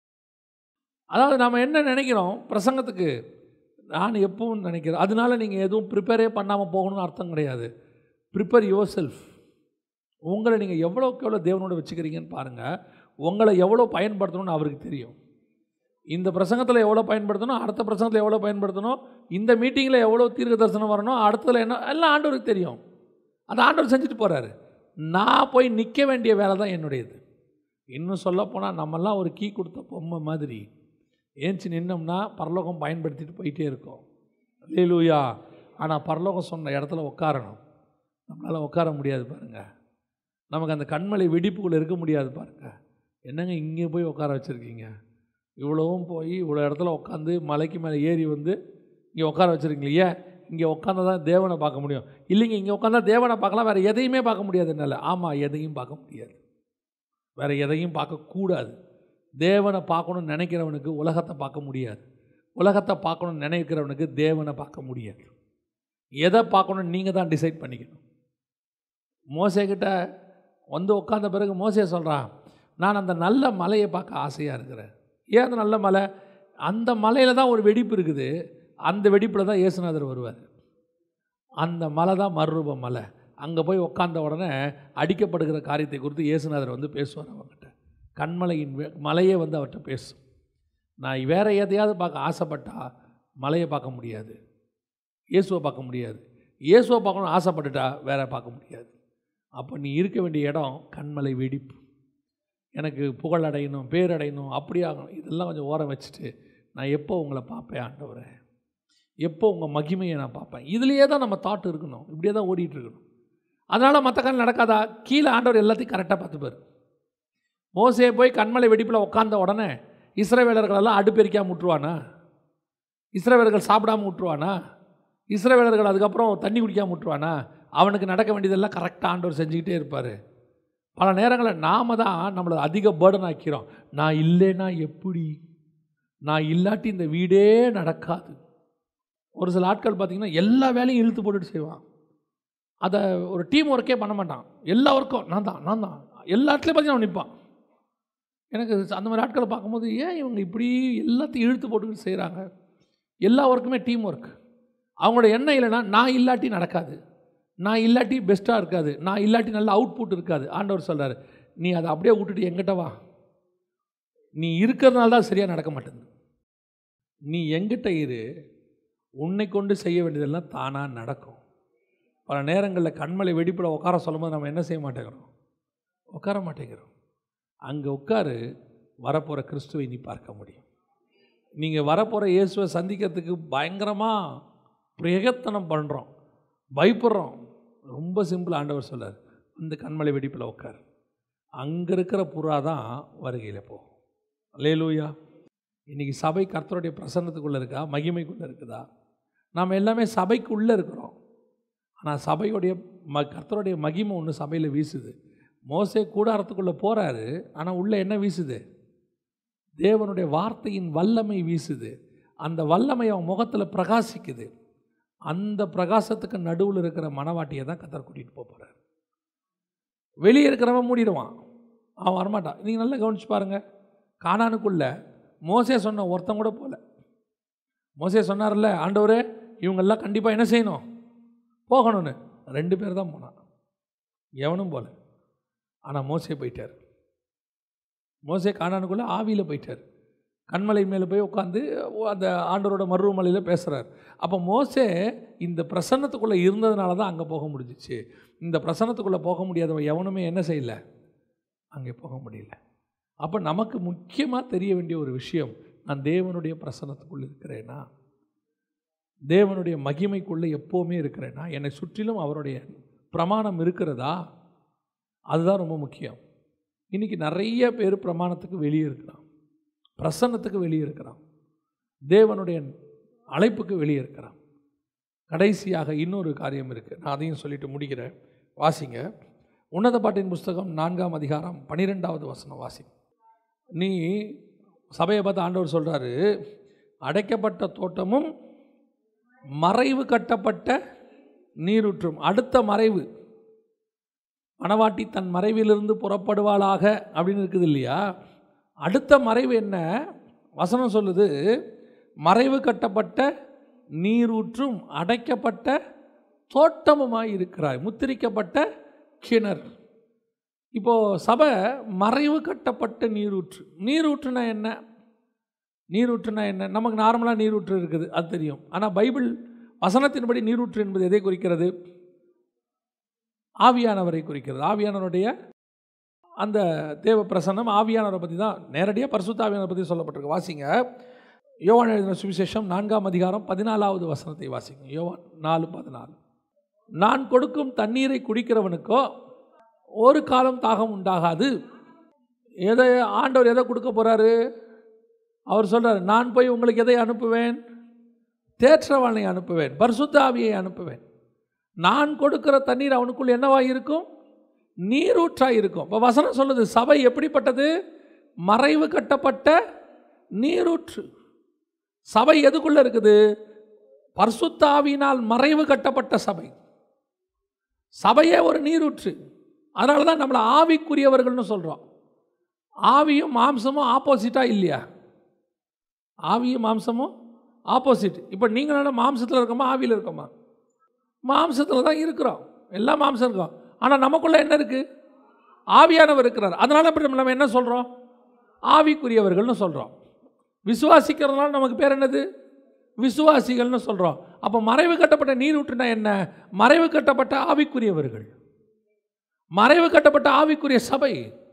அதாவது நம்ம என்ன நினைக்கிறோம் பிரசங்கத்துக்கு நான் எப்பவும் நினைக்கிறேன் அதனால நீங்கள் எதுவும் ப்ரிப்பேரே பண்ணாமல் போகணும்னு அர்த்தம் கிடையாது ப்ரிப்பேர் யுவர் செல்ஃப் உங்களை நீங்கள் எவ்வளோக்கு எவ்வளோ தேவனோட வச்சுக்கிறீங்கன்னு பாருங்கள் உங்களை எவ்வளோ பயன்படுத்தணும்னு அவருக்கு தெரியும் இந்த பிரசங்கத்தில் எவ்வளோ பயன்படுத்தணும் அடுத்த பிரசங்கத்தில் எவ்வளோ பயன்படுத்தணும் இந்த மீட்டிங்கில் எவ்வளோ தீர்க்க தரிசனம் வரணும் அடுத்ததில் என்ன எல்லாம் ஆண்டவருக்கு தெரியும் அந்த ஆண்டவர் செஞ்சுட்டு போகிறாரு நான் போய் நிற்க வேண்டிய வேலை தான் என்னுடையது இன்னும் சொல்லப்போனால் நம்மெல்லாம் ஒரு கீ கொடுத்த பொம்மை மாதிரி ஏஞ்சி நின்னோம்னா பரலோகம் பயன்படுத்திட்டு போயிட்டே இருக்கோம் லேலூயா ஆனால் பரலோகம் சொன்ன இடத்துல உட்காரணும் நம்மளால் உட்கார முடியாது பாருங்கள் நமக்கு அந்த கண்மலை வெடிப்புக்குள்ளே இருக்க முடியாது பாருங்கள் என்னங்க இங்கே போய் உட்கார வச்சுருக்கீங்க இவ்வளவும் போய் இவ்வளோ இடத்துல உட்காந்து மலைக்கு மேலே ஏறி வந்து இங்கே உட்கார வச்சுருக்கீங்க ஏன் இங்கே உட்காந்தா தான் தேவனை பார்க்க முடியும் இல்லைங்க இங்கே உட்காந்தா தேவனை பார்க்கலாம் வேறு எதையுமே பார்க்க முடியாது என்னால் ஆமாம் எதையும் பார்க்க முடியாது வேறு எதையும் பார்க்கக்கூடாது தேவனை பார்க்கணும்னு நினைக்கிறவனுக்கு உலகத்தை பார்க்க முடியாது உலகத்தை பார்க்கணும்னு நினைக்கிறவனுக்கு தேவனை பார்க்க முடியாது எதை பார்க்கணும்னு நீங்கள் தான் டிசைட் பண்ணிக்கணும் மோசைக்கிட்ட வந்து உட்காந்த பிறகு மோசையை சொல்கிறான் நான் அந்த நல்ல மலையை பார்க்க ஆசையாக இருக்கிறேன் ஏன் அந்த நல்ல மலை அந்த மலையில் தான் ஒரு வெடிப்பு இருக்குது அந்த வெடிப்பில் தான் இயேசுநாதர் வருவார் அந்த மலை தான் மறுரூப மலை அங்கே போய் உட்காந்த உடனே அடிக்கப்படுகிற காரியத்தை குறித்து இயேசுநாதர் வந்து பேசுவார் அவங்ககிட்ட கண்மலையின் வே- மலையே வந்து அவர்கிட்ட பேசும் நான் வேற எதையாவது பார்க்க ஆசைப்பட்டா மலையை பார்க்க முடியாது இயேசுவை பார்க்க முடியாது இயேசுவை பார்க்கணும்னு ஆசைப்பட்டுட்டா வேற பார்க்க முடியாது அப்போ நீ இருக்க வேண்டிய இடம் கண்மலை வெடிப்பு எனக்கு புகழ் அடையணும் பேர் அடையணும் அப்படி ஆகணும் இதெல்லாம் கொஞ்சம் ஓரம் வச்சுட்டு நான் எப்போ உங்களை பார்ப்பேன் ஆண்டவரே எப்போ உங்கள் மகிமையை நான் பார்ப்பேன் இதுலேயே தான் நம்ம தாட் இருக்கணும் இப்படியே தான் ஓடிட்டு இருக்கணும் அதனால் மற்ற காரியம் நடக்காதா கீழே ஆண்டவர் எல்லாத்தையும் கரெக்டாக பார்த்துப்பார் மோசே போய் கண்மலை வெடிப்பில் உட்கார்ந்த உடனே இஸ்ரவேலர்களெல்லாம் அடுப்பெரிக்காம விட்டுருவானா இஸ்ரவேலர்கள் சாப்பிடாம விட்டுருவானா இஸ்ரவேலர்கள் அதுக்கப்புறம் தண்ணி குடிக்காம விட்டுருவானா அவனுக்கு நடக்க வேண்டியதெல்லாம் கரெக்டாக ஆண்டவர் செஞ்சுக்கிட்டே இருப்பார் பல நேரங்களில் நாம தான் நம்மளை அதிக பேர்டன் ஆக்கிறோம் நான் இல்லைன்னா எப்படி நான் இல்லாட்டி இந்த வீடே நடக்காது ஒரு சில ஆட்கள் பார்த்திங்கன்னா எல்லா வேலையும் இழுத்து போட்டுட்டு செய்வான் அதை ஒரு டீம் ஒர்க்கே பண்ண மாட்டான் எல்லா ஒர்க்கும் நான் தான் நான் தான் எல்லா இடத்துலையும் பார்த்தீங்கன்னா அவன் நிற்பான் எனக்கு அந்த மாதிரி ஆட்களை பார்க்கும்போது ஏன் இவங்க இப்படி எல்லாத்தையும் இழுத்து போட்டுக்கிட்டு செய்கிறாங்க எல்லா ஒர்க்குமே டீம் ஒர்க் அவங்களோட எண்ணம் இல்லைன்னா நான் இல்லாட்டி நடக்காது நான் இல்லாட்டி பெஸ்ட்டாக இருக்காது நான் இல்லாட்டி நல்ல அவுட்புட் இருக்காது ஆண்டவர் சொல்கிறார் நீ அதை அப்படியே விட்டுட்டு எங்கிட்ட வா நீ இருக்கிறதுனால தான் சரியாக நடக்க மாட்டேங்குது நீ எங்கிட்ட இரு உன்னை கொண்டு செய்ய வேண்டியதெல்லாம் தானாக நடக்கும் பல நேரங்களில் கண்மலை வெடிப்பில் உட்கார சொல்லும்போது நம்ம என்ன செய்ய மாட்டேங்கிறோம் உட்கார மாட்டேங்கிறோம் அங்கே உட்காரு வரப்போகிற கிறிஸ்துவை நீ பார்க்க முடியும் நீங்கள் வரப்போகிற இயேசுவை சந்திக்கிறதுக்கு பயங்கரமாக பிரயத்தனம் பண்ணுறோம் பயப்படுறோம் ரொம்ப சிம்பிள் ஆண்டவர் சொல்லார் இந்த கண்மலை வெடிப்பில் உட்கார் அங்கே இருக்கிற புறா தான் வருகையில் போகும் லேலூயா இன்றைக்கி சபை கர்த்தருடைய பிரசன்னத்துக்குள்ளே இருக்கா மகிமைக்குள்ளே இருக்குதா நாம் எல்லாமே சபைக்குள்ளே இருக்கிறோம் ஆனால் சபையுடைய ம கர்த்தருடைய மகிமை ஒன்று சபையில் வீசுது மோசே கூடாரத்துக்குள்ளே போகிறாரு ஆனால் உள்ளே என்ன வீசுது தேவனுடைய வார்த்தையின் வல்லமை வீசுது அந்த வல்லமை அவன் முகத்தில் பிரகாசிக்குது அந்த பிரகாசத்துக்கு நடுவில் இருக்கிற மனவாட்டியை தான் கத்தர் கூட்டிகிட்டு போக போகிறார் வெளியே இருக்கிறவன் மூடிடுவான் அவன் வரமாட்டான் நீங்கள் நல்லா கவனிச்சு பாருங்கள் கானானுக்குள்ள மோசே சொன்ன ஒருத்தன் கூட போகல மோசே சொன்னார்ல ஆண்டவரே இவங்கெல்லாம் கண்டிப்பாக என்ன செய்யணும் போகணும்னு ரெண்டு பேர் தான் போனான் எவனும் போல ஆனால் மோசே போயிட்டார் மோசே கானானுக்குள்ளே ஆவியில் போயிட்டார் கண்மலை மேலே போய் உட்காந்து அந்த ஆண்டவரோட மருவமலையில் பேசுகிறார் அப்போ மோசே இந்த பிரசன்னத்துக்குள்ளே இருந்ததுனால தான் அங்கே போக முடிஞ்சிச்சு இந்த பிரசன்னத்துக்குள்ளே போக முடியாதவன் எவனுமே என்ன செய்யலை அங்கே போக முடியல அப்போ நமக்கு முக்கியமாக தெரிய வேண்டிய ஒரு விஷயம் நான் தேவனுடைய பிரசன்னத்துக்குள்ளே இருக்கிறேனா தேவனுடைய மகிமைக்குள்ளே எப்போவுமே இருக்கிறேனா என்னை சுற்றிலும் அவருடைய பிரமாணம் இருக்கிறதா அதுதான் ரொம்ப முக்கியம் இன்றைக்கி நிறைய பேர் பிரமாணத்துக்கு வெளியே இருக்கிறான் பிரசன்னத்துக்கு வெளியே இருக்கிறான் தேவனுடைய அழைப்புக்கு வெளியே இருக்கிறான் கடைசியாக இன்னொரு காரியம் இருக்குது நான் அதையும் சொல்லிட்டு முடிக்கிறேன் வாசிங்க உன்னத பாட்டின் புஸ்தகம் நான்காம் அதிகாரம் பன்னிரெண்டாவது வசனம் வாசி நீ சபையை பார்த்து ஆண்டவர் சொல்கிறாரு அடைக்கப்பட்ட தோட்டமும் மறைவு கட்டப்பட்ட நீரூற்றும் அடுத்த மறைவு மணவாட்டி தன் மறைவிலிருந்து புறப்படுவாளாக அப்படின்னு இருக்குது இல்லையா அடுத்த மறைவு என்ன வசனம் சொல்லுது மறைவு கட்டப்பட்ட நீரூற்றும் அடைக்கப்பட்ட தோட்டமுமாய் இருக்கிறாய் முத்திரிக்கப்பட்ட கிணறு இப்போது சபை மறைவு கட்டப்பட்ட நீரூற்று நீரூற்றுனா என்ன நீரூற்றுனா என்ன நமக்கு நார்மலாக நீரூற்று இருக்குது அது தெரியும் ஆனால் பைபிள் வசனத்தின்படி நீரூற்று என்பது எதை குறிக்கிறது ஆவியானவரை குறிக்கிறது ஆவியானவருடைய அந்த தேவ பிரசன்னம் ஆவியானவரை பற்றி தான் நேரடியாக பரிசுத்த ஆவியானவரை பற்றி சொல்லப்பட்டிருக்கு வாசிங்க யோவான் எழுதின சுவிசேஷம் நான்காம் அதிகாரம் பதினாலாவது வசனத்தை வாசிங்க யோவான் நாலு பதினாலு நான் கொடுக்கும் தண்ணீரை குடிக்கிறவனுக்கோ ஒரு காலம் தாகம் உண்டாகாது எதை ஆண்டவர் எதை கொடுக்க போகிறாரு அவர் சொல்கிறார் நான் போய் உங்களுக்கு எதை அனுப்புவேன் தேற்றவானை அனுப்புவேன் பரிசுத்த ஆவியை அனுப்புவேன் நான் கொடுக்கிற தண்ணீர் அவனுக்குள் என்னவாக இருக்கும் நீரூற்றாக இருக்கும் இப்போ வசனம் சொல்லுது சபை எப்படிப்பட்டது மறைவு கட்டப்பட்ட நீரூற்று சபை எதுக்குள்ளே இருக்குது பரிசுத்த ஆவியினால் மறைவு கட்டப்பட்ட சபை சபையே ஒரு நீரூற்று அதனால தான் நம்மளை ஆவிக்குரியவர்கள்னு சொல்கிறோம் ஆவியும் மாம்சமும் ஆப்போசிட்டாக இல்லையா ஆவியும் மாம்சமும் ஆப்போசிட் இப்போ நீங்களும் மாம்சத்தில் இருக்கோமா ஆவியில் இருக்கோமா மாம்சத்தில் தான் இருக்கிறோம் எல்லாம் மாம்சம் இருக்கோம் ஆனால் நமக்குள்ளே என்ன இருக்குது ஆவியானவர் இருக்கிறார் அதனால் இப்படி நம்ம என்ன சொல்கிறோம் ஆவிக்குரியவர்கள்னு சொல்கிறோம் விசுவாசிக்கிறதுனால நமக்கு பேர் என்னது விசுவாசிகள்னு சொல்கிறோம் அப்போ மறைவு கட்டப்பட்ட நீரூற்றுனா என்ன மறைவு கட்டப்பட்ட ஆவிக்குரியவர்கள் மறைவு கட்டப்பட்ட ஆவிக்குரிய சபை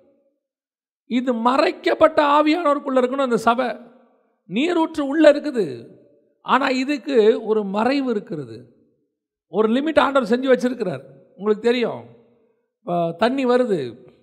இது மறைக்கப்பட்ட ஆவியானவருக்குள்ளே இருக்கணும் அந்த சபை நீரூற்று உள்ளே இருக்குது ஆனால் இதுக்கு ஒரு மறைவு இருக்கிறது ஒரு லிமிட் ஆண்டவர் செஞ்சு வச்சிருக்கிறார் உங்களுக்கு தெரியும் இப்போ தண்ணி வருது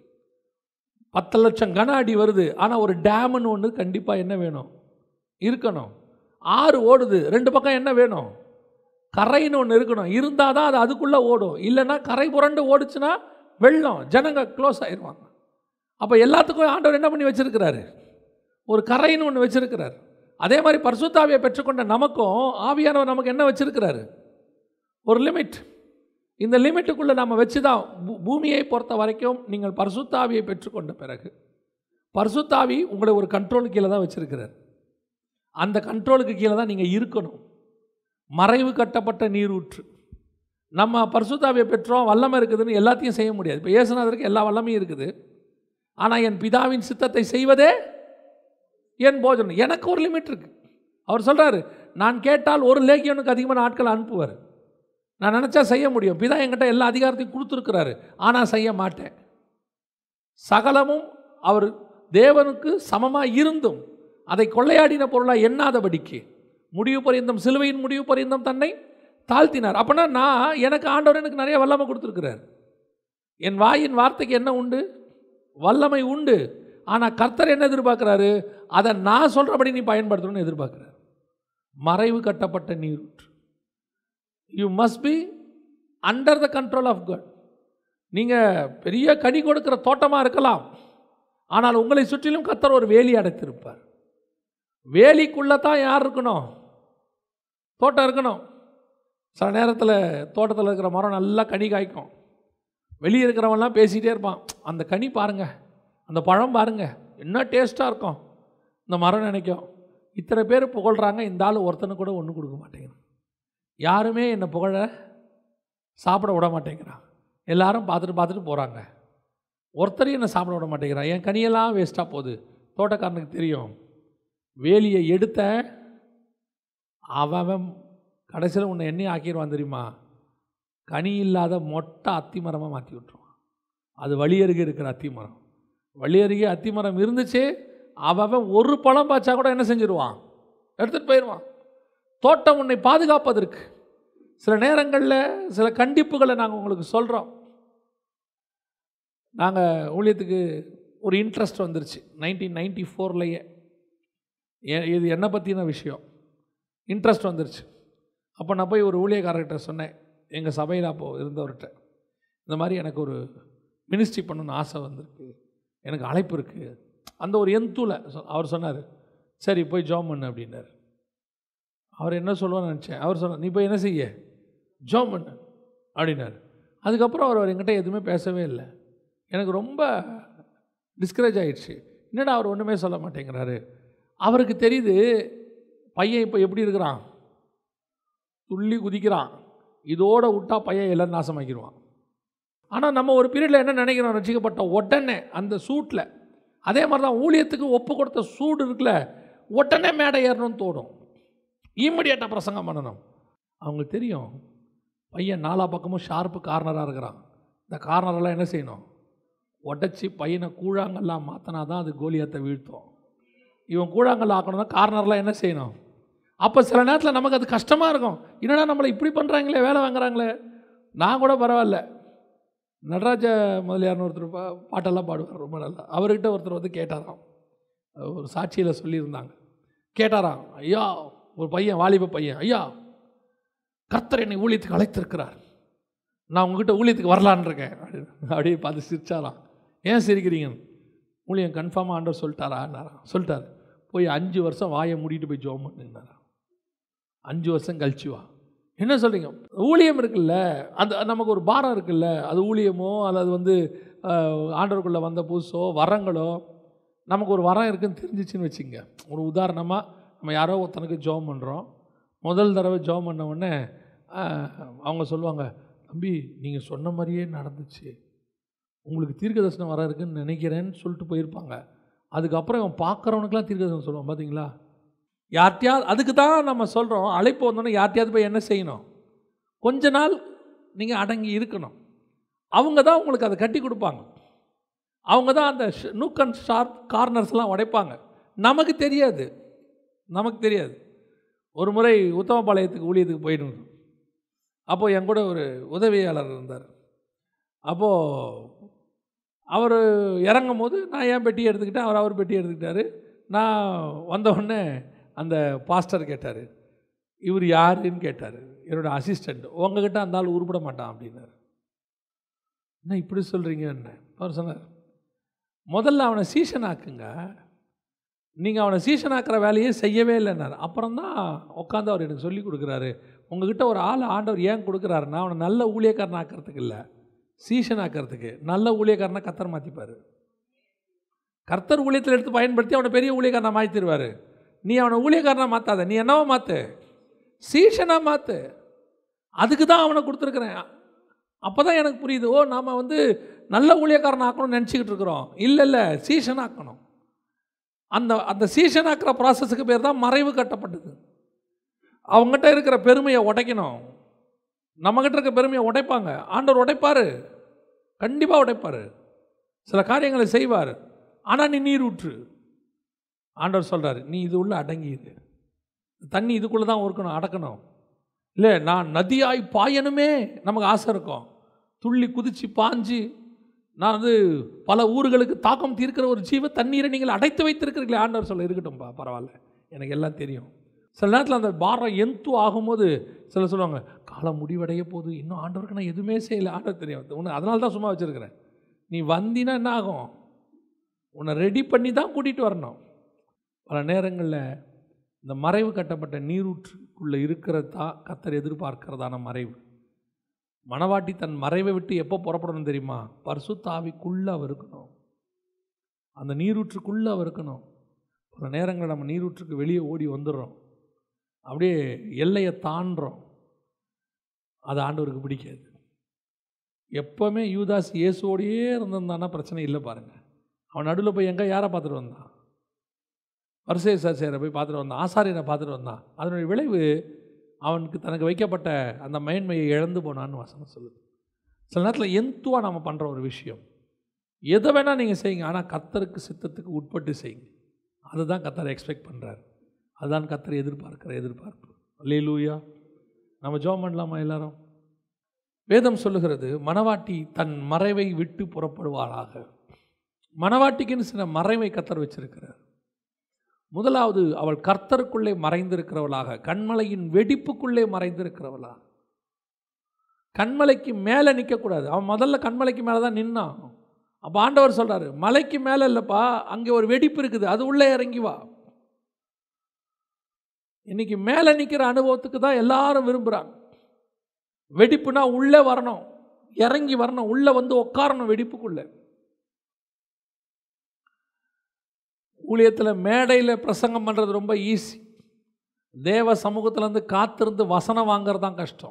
பத்து லட்சம் கன அடி வருது ஆனால் ஒரு டேமுன்னு ஒன்று கண்டிப்பாக என்ன வேணும் இருக்கணும் ஆறு ஓடுது ரெண்டு பக்கம் என்ன வேணும் கரைன்னு ஒன்று இருக்கணும் இருந்தால் தான் அது அதுக்குள்ளே ஓடும் இல்லைன்னா கரை புரண்டு ஓடுச்சுன்னா வெள்ளம் ஜனங்க க்ளோஸ் ஆயிடுவாங்க அப்போ எல்லாத்துக்கும் ஆண்டவர் என்ன பண்ணி வச்சிருக்கிறாரு ஒரு கரைன்னு ஒன்று வச்சிருக்கிறார் அதே மாதிரி பரிசுத்தாவியை பெற்றுக்கொண்ட நமக்கும் ஆவியானவர் நமக்கு என்ன வச்சிருக்கிறாரு ஒரு லிமிட் இந்த லிமிட்டுக்குள்ளே நம்ம வச்சு தான் பூ- பூமியை பொறுத்த வரைக்கும் நீங்கள் பரிசுத்தாவியை பெற்றுக்கொண்ட பிறகு பரிசுத்தாவி உங்களை ஒரு கண்ட்ரோல் கீழே தான் வச்சிருக்கிறார் அந்த கண்ட்ரோலுக்கு கீழே தான் நீங்கள் இருக்கணும் மறைவு கட்டப்பட்ட நீரூற்று நம்ம பரிசுத்தாவியை பெற்றோம் வல்லமை இருக்குதுன்னு எல்லாத்தையும் செய்ய முடியாது இப்போ இயேசுநாதருக்கு எல்லா வல்லமையும் இருக்குது ஆனால் என் பிதாவின் சித்தத்தை செய்வதே என் போஜனம் எனக்கு ஒரு லிமிட் இருக்குது அவர் சொல்கிறாரு நான் கேட்டால் ஒரு லேகியனுக்கு அதிகமான ஆட்கள் அனுப்புவார் நான் நினச்சா செய்ய முடியும் பிதா என்கிட்ட எல்லா அதிகாரத்தையும் கொடுத்துருக்கிறாரு ஆனால் செய்ய மாட்டேன் சகலமும் அவர் தேவனுக்கு சமமாக இருந்தும் அதை கொள்ளையாடின பொருளாக எண்ணாதபடிக்கு முடிவு பரியந்தம் சிலுவையின் முடிவு பரியந்தம் தன்னை தாழ்த்தினார் அப்போனா நான் எனக்கு ஆண்டவர் எனக்கு நிறைய வல்லமை கொடுத்துருக்கிறார் என் வாயின் வார்த்தைக்கு என்ன உண்டு வல்லமை உண்டு ஆனால் கர்த்தர் என்ன எதிர்பார்க்குறாரு அதை நான் சொல்கிறபடி நீ பயன்படுத்தணும்னு எதிர்பார்க்குறாரு மறைவு கட்டப்பட்ட நீரூற்று you must be under the control of God நீங்கள் பெரிய கனி கொடுக்கிற தோட்டமாக இருக்கலாம் ஆனால் உங்களை சுற்றிலும் கர்த்தர் ஒரு வேலி அடைத்திருப்பார் வேலிக்குள்ளே தான் யார் இருக்கணும் தோட்டம் இருக்கணும் சில நேரத்தில் தோட்டத்தில் இருக்கிற மரம் நல்லா கனி காய்க்கும் வெளியே இருக்கிறவன்லாம் பேசிகிட்டே இருப்பான் அந்த கனி பாருங்க அந்த பழம் பாருங்க என்ன டேஸ்ட்டாக இருக்கும் இந்த மரம் நினைக்கும் இத்தனை பேர் புகழ்கிறாங்க இந்த ஆள் ஒருத்தனை கூட ஒன்றும் கொடுக்க மாட்டேங்கிறான் யாருமே என்னை புகழ சாப்பிட விட மாட்டேங்கிறான் எல்லாரும் பார்த்துட்டு பார்த்துட்டு போகிறாங்க ஒருத்தரையும் என்னை சாப்பிட விட மாட்டேங்கிறான் என் கனியெல்லாம் வேஸ்ட்டாக போகுது தோட்டக்காரனுக்கு தெரியும் வேலியை எடுத்த அவன் கடைசியில் உன்னை என்ன ஆக்கிடுவான் தெரியுமா கனி இல்லாத மொட்டை அத்தி மரமாக மாற்றி விட்டுருவான் அது வழி அருகே இருக்கிற அத்தி மரம் வழி அருகே அத்தி மரம் இருந்துச்சு அவன் ஒரு பழம் பாய்ச்சா கூட என்ன செஞ்சிருவான் எடுத்துகிட்டு போயிடுவான் தோட்டம் உன்னை பாதுகாப்பதற்கு சில நேரங்களில் சில கண்டிப்புகளை நாங்கள் உங்களுக்கு சொல்கிறோம் நாங்கள் ஊழியத்துக்கு ஒரு இன்ட்ரெஸ்ட் வந்துருச்சு நைன்டீன் நைன்டி ஃபோர்லேயே இது என்னை பற்றின விஷயம் இன்ட்ரெஸ்ட் வந்துருச்சு அப்போ நான் போய் ஒரு ஊழியக்காரர்கிட்ட சொன்னேன் எங்கள் சபையில் அப்போது இருந்தவர்கிட்ட இந்த மாதிரி எனக்கு ஒரு மினிஸ்ட்ரி பண்ணணும்னு ஆசை வந்திருக்கு எனக்கு அழைப்பு இருக்குது அந்த ஒரு எந்தூல அவர் சொன்னார் சரி போய் ஜாம் பண்ணு அப்படின்னாரு அவர் என்ன சொல்லுவான்னு நினச்சேன் அவர் சொன்னார் நீ போய் என்ன செய்ய ஜாம் பண்ணு அப்படின்னாரு அதுக்கப்புறம் அவர் அவர் என்கிட்ட எதுவுமே பேசவே இல்லை எனக்கு ரொம்ப டிஸ்கரேஜ் ஆயிடுச்சு என்னடா அவர் ஒன்றுமே சொல்ல மாட்டேங்கிறாரு அவருக்கு தெரியுது பையன் இப்போ எப்படி இருக்கிறான் துள்ளி குதிக்கிறான் இதோட விட்டா பையன் எல்லாம் நாசமாக்கிடுவான் ஆனால் நம்ம ஒரு பீரியடில் என்ன நினைக்கிறோம் ரசிக்கப்பட்ட உடனே அந்த சூட்டில் அதே மாதிரி தான் ஊழியத்துக்கு ஒப்பு கொடுத்த சூடு இருக்குல்ல உடனே மேடை ஏறணும்னு தோணும் இம்மிடியேட்டாக பிரசங்கம் பண்ணணும் அவங்களுக்கு தெரியும் பையன் நாலா பக்கமும் ஷார்ப்பு கார்னராக இருக்கிறான் இந்த கார்னரெல்லாம் என்ன செய்யணும் உடச்சி பையனை கூழாங்கல்லாம் மாற்றினா தான் அது கோலியாத்தை வீழ்த்தும் இவன் கூழாங்கல் ஆக்கணும்னா கார்னர்லாம் என்ன செய்யணும் அப்போ சில நேரத்தில் நமக்கு அது கஷ்டமாக இருக்கும் என்னடா நம்மளை இப்படி பண்ணுறாங்களே வேலை வாங்குறாங்களே நான் கூட பரவாயில்ல நடராஜ முதலியார்னு ஒருத்தர் பா பாட்டெல்லாம் பாடுவார் ரொம்ப நல்லா அவர்கிட்ட ஒருத்தர் வந்து கேட்டாராம் ஒரு சாட்சியில் சொல்லியிருந்தாங்க கேட்டாராம் ஐயா ஒரு பையன் வாலிப பையன் ஐயா கர்த்தர் என்னை ஊழியத்துக்கு அழைத்திருக்கிறார் நான் உங்ககிட்ட ஊழியத்துக்கு வரலான்னு இருக்கேன் அப்படின்னு அப்படியே பார்த்து சிரிச்சாராம் ஏன் சிரிக்கிறீங்க ஊழியம் கன்ஃபார்மாக ஆண்டவர் சொல்லிட்டாரான்னாராம் சொல்லிட்டார் போய் அஞ்சு வருஷம் வாயை மூடிட்டு போய் ஜோம் பண்ணுங்கன்னாராம் அஞ்சு வருஷம் கழிச்சு வா என்ன சொல்கிறீங்க ஊழியம் இருக்குல்ல அந்த நமக்கு ஒரு பாரம் இருக்குல்ல அது ஊழியமோ அல்லது வந்து அஹ், ஆண்டவருக்குள்ளே வந்த புதுசோ வரங்களோ நமக்கு ஒரு வரம் இருக்குன்னு தெரிஞ்சிச்சுன்னு வச்சுங்க ஒரு உதாரணமாக நம்ம யாரோ ஒருத்தனுக்கு ஜோம் பண்ணுறோம் முதல் தடவை ஜோம் பண்ண உடனே அஹ், அவங்க சொல்லுவாங்க தம்பி நீங்கள் சொன்ன மாதிரியே நடந்துச்சு உங்களுக்கு தீர்க்க தரிசனம் வர இருக்குன்னு நினைக்கிறேன்னு சொல்லிட்டு போயிருப்பாங்க அதுக்கப்புறம் இவன் பார்க்குறவனுக்குலாம் தீர்க்க தரிசனம் சொல்லுவான் பார்த்தீங்களா யார்கிட்டயாவது அதுக்கு தான் நம்ம சொல்கிறோம் அழைப்பு வந்தோன்னே யார்கிட்டயாவது போய் என்ன செய்யணும் கொஞ்ச நாள் நீங்கள் அடங்கி இருக்கணும் அவங்க தான் உங்களுக்கு அதை கட்டி கொடுப்பாங்க அவங்க தான் அந்த நூக் அண்ட் ஷார்ப் கார்னர்ஸ்லாம் உடைப்பாங்க நமக்கு தெரியாது நமக்கு தெரியாது ஒரு முறை உத்தமபாளையத்துக்கு ஊழியத்துக்கு போயிட்டு அப்போது என் கூட ஒரு உதவியாளர் இருந்தார் அப்போது அவர் இறங்கும் போது நான் என் பெட்டி எடுத்துக்கிட்டேன் அவர் அவர் பெட்டி எடுத்துக்கிட்டாரு நான் வந்த உடனே அந்த பாஸ்டர் கேட்டார் இவர் யாருன்னு கேட்டார் என்னோட அசிஸ்டண்ட் உங்ககிட்ட அந்த ஆள் உருப்பட மாட்டான் அப்படின்னாரு என்ன இப்படி சொல்கிறீங்க என்ன அவர் சொன்னார் முதல்ல அவனை சீசன் ஆக்குங்க நீங்கள் அவனை சீசன் ஆக்குற வேலையே செய்யவே இல்லைன்னாரு அப்புறம் தான் உட்காந்து அவர் எனக்கு சொல்லி கொடுக்குறாரு உங்ககிட்ட ஒரு ஆள் ஆண்டவர் ஏன் கொடுக்குறாருன்னா அவனை நல்ல ஊழியக்காரன் ஆக்கிறதுக்கு இல்லை சீசன் ஆக்கிறதுக்கு நல்ல ஊழியக்காரனை கத்தர் மாற்றிப்பார் கர்த்தர் ஊழியத்தில் எடுத்து பயன்படுத்தி அவனை பெரிய ஊழியக்காரனை மாற்றிடுவார் நீ அவனை ஊழியக்காரனாக மாற்றாத நீ என்னவோ மாற்று சீசனாக மாற்று அதுக்கு தான் அவனை கொடுத்துருக்குறேன் அப்போ தான் எனக்கு புரியுது ஓ நாம் வந்து நல்ல ஊழியக்காரன் ஆக்கணும்னு நினச்சிக்கிட்டு இருக்கிறோம் இல்லை இல்லை சீசன் ஆக்கணும் அந்த அந்த சீசன் ஆக்கிற ப்ராசஸுக்கு பேர் தான் மறைவு கட்டப்பட்டது அவங்ககிட்ட இருக்கிற பெருமையை உடைக்கணும் நம்மகிட்ட இருக்க பெருமையை உடைப்பாங்க ஆண்டவர் உடைப்பார் கண்டிப்பாக உடைப்பார் சில காரியங்களை செய்வார் ஆனால் நீ நீர் ஊற்று ஆண்டவர் சொல்கிறார் நீ இது உள்ள அடங்கிடு தண்ணி இதுக்குள்ளே தான் இருக்கணும் அடக்கணும் இல்லை நான் நதியாய் பாயணுமே நமக்கு ஆசை இருக்கும் துள்ளி குதிச்சு பாஞ்சு நான் வந்து பல ஊர்களுக்கு தாக்கம் தீர்க்கிற ஒரு ஜீவ தண்ணீரை நீங்கள் அடைத்து வைத்திருக்கிறீங்களே ஆண்டவர் சொல்ல இருக்கட்டும்பா பரவாயில்ல எனக்கு எல்லாம் தெரியும் சில நேரத்தில் அந்த பாரம் எந்து ஆகும்போது சில சொல்லுவாங்க காலம் முடிவடைய போகுது இன்னும் ஆண்டவருக்கு நான் எதுவுமே செய்யலை ஆண்டவர் தெரியும் உன்னை அதனால தான் சும்மா வச்சுருக்கிறேன் நீ வந்தினா என்ன ஆகும் உன்னை ரெடி பண்ணி தான் கூட்டிகிட்டு வரணும் பல நேரங்களில் இந்த மறைவு கட்டப்பட்ட நீரூற்றுக்குள்ளே இருக்கிறது தான் கத்தர் எதிர்பார்க்கிறதான மறைவு மணவாட்டி தன் மறைவை விட்டு எப்போ புறப்படணும் தெரியுமா பரிசுத்தாவிக்குள்ளே அவ இருக்கணும் அந்த நீரூற்றுக்குள்ளே அவ இருக்கணும் பல நேரங்களில் நம்ம நீரூற்றுக்கு வெளியே ஓடி வந்துடுறோம் அப்படியே எல்லையை தாண்டுறோம் அது ஆண்டவருக்கு பிடிக்காது எப்போவுமே யூதாஸ் இயேசுவோடையே இருந்திருந்தான்னா பிரச்சனை இல்லை பாருங்கள் அவன் நடுவில் போய் எங்கே யாரை பார்த்துட்டு வந்தான் வரிசை சார் போய் பார்த்துட்டு வந்தான் ஆசாரியனை பார்த்துட்டு வந்தான் அதனுடைய விளைவு அவனுக்கு தனக்கு வைக்கப்பட்ட அந்த மேன்மையை இழந்து போனான்னு வசனம் சொல்லுது சில நேரத்தில் எந்துவாக நம்ம பண்ணுற ஒரு விஷயம் எதை வேணால் நீங்கள் செய்யுங்க ஆனால் கத்தருக்கு சித்தத்துக்கு உட்பட்டு செய்யுங்க அதுதான் கத்தரை எக்ஸ்பெக்ட் பண்ணுறாரு அதுதான் கத்தரை எதிர்பார்க்கிற எதிர்பார்ப்பு அல்லேலூயா நம்ம ஜோம் பண்ணலாமா எல்லாரும் வேதம் சொல்லுகிறது மணவாட்டி தன் மறைவை விட்டு புறப்படுவாளாக மணவாட்டிக்குன்னு சில மறைவை கத்தர் வச்சிருக்கிறார் முதலாவது அவள் கர்த்தருக்குள்ளே மறைந்திருக்கிறவளாக கண்மலையின் வெடிப்புக்குள்ளே மறைந்திருக்கிறவளாக கண்மலைக்கு மேலே நிற்கக்கூடாது அவன் முதல்ல கண்மலைக்கு மேலே தான் நின்னான் அப்போ ஆண்டவர் சொல்கிறாரு மலைக்கு மேலே இல்லைப்பா அங்கே ஒரு வெடிப்பு இருக்குது அது உள்ளே இறங்கி வா இன்னைக்கு மேலே நிற்கிற அனுபவத்துக்கு தான் எல்லாரும் விரும்புகிறாங்க வெடிப்புனா உள்ளே வரணும் இறங்கி வரணும் உள்ளே வந்து உட்காரணும் வெடிப்புக்குள்ளே ஊழியத்தில் மேடையில் பிரசங்கம் பண்ணுறது ரொம்ப ஈஸி தேவ சமூகத்திலேருந்து காத்திருந்து வசனம் வாங்குறது தான் கஷ்டம்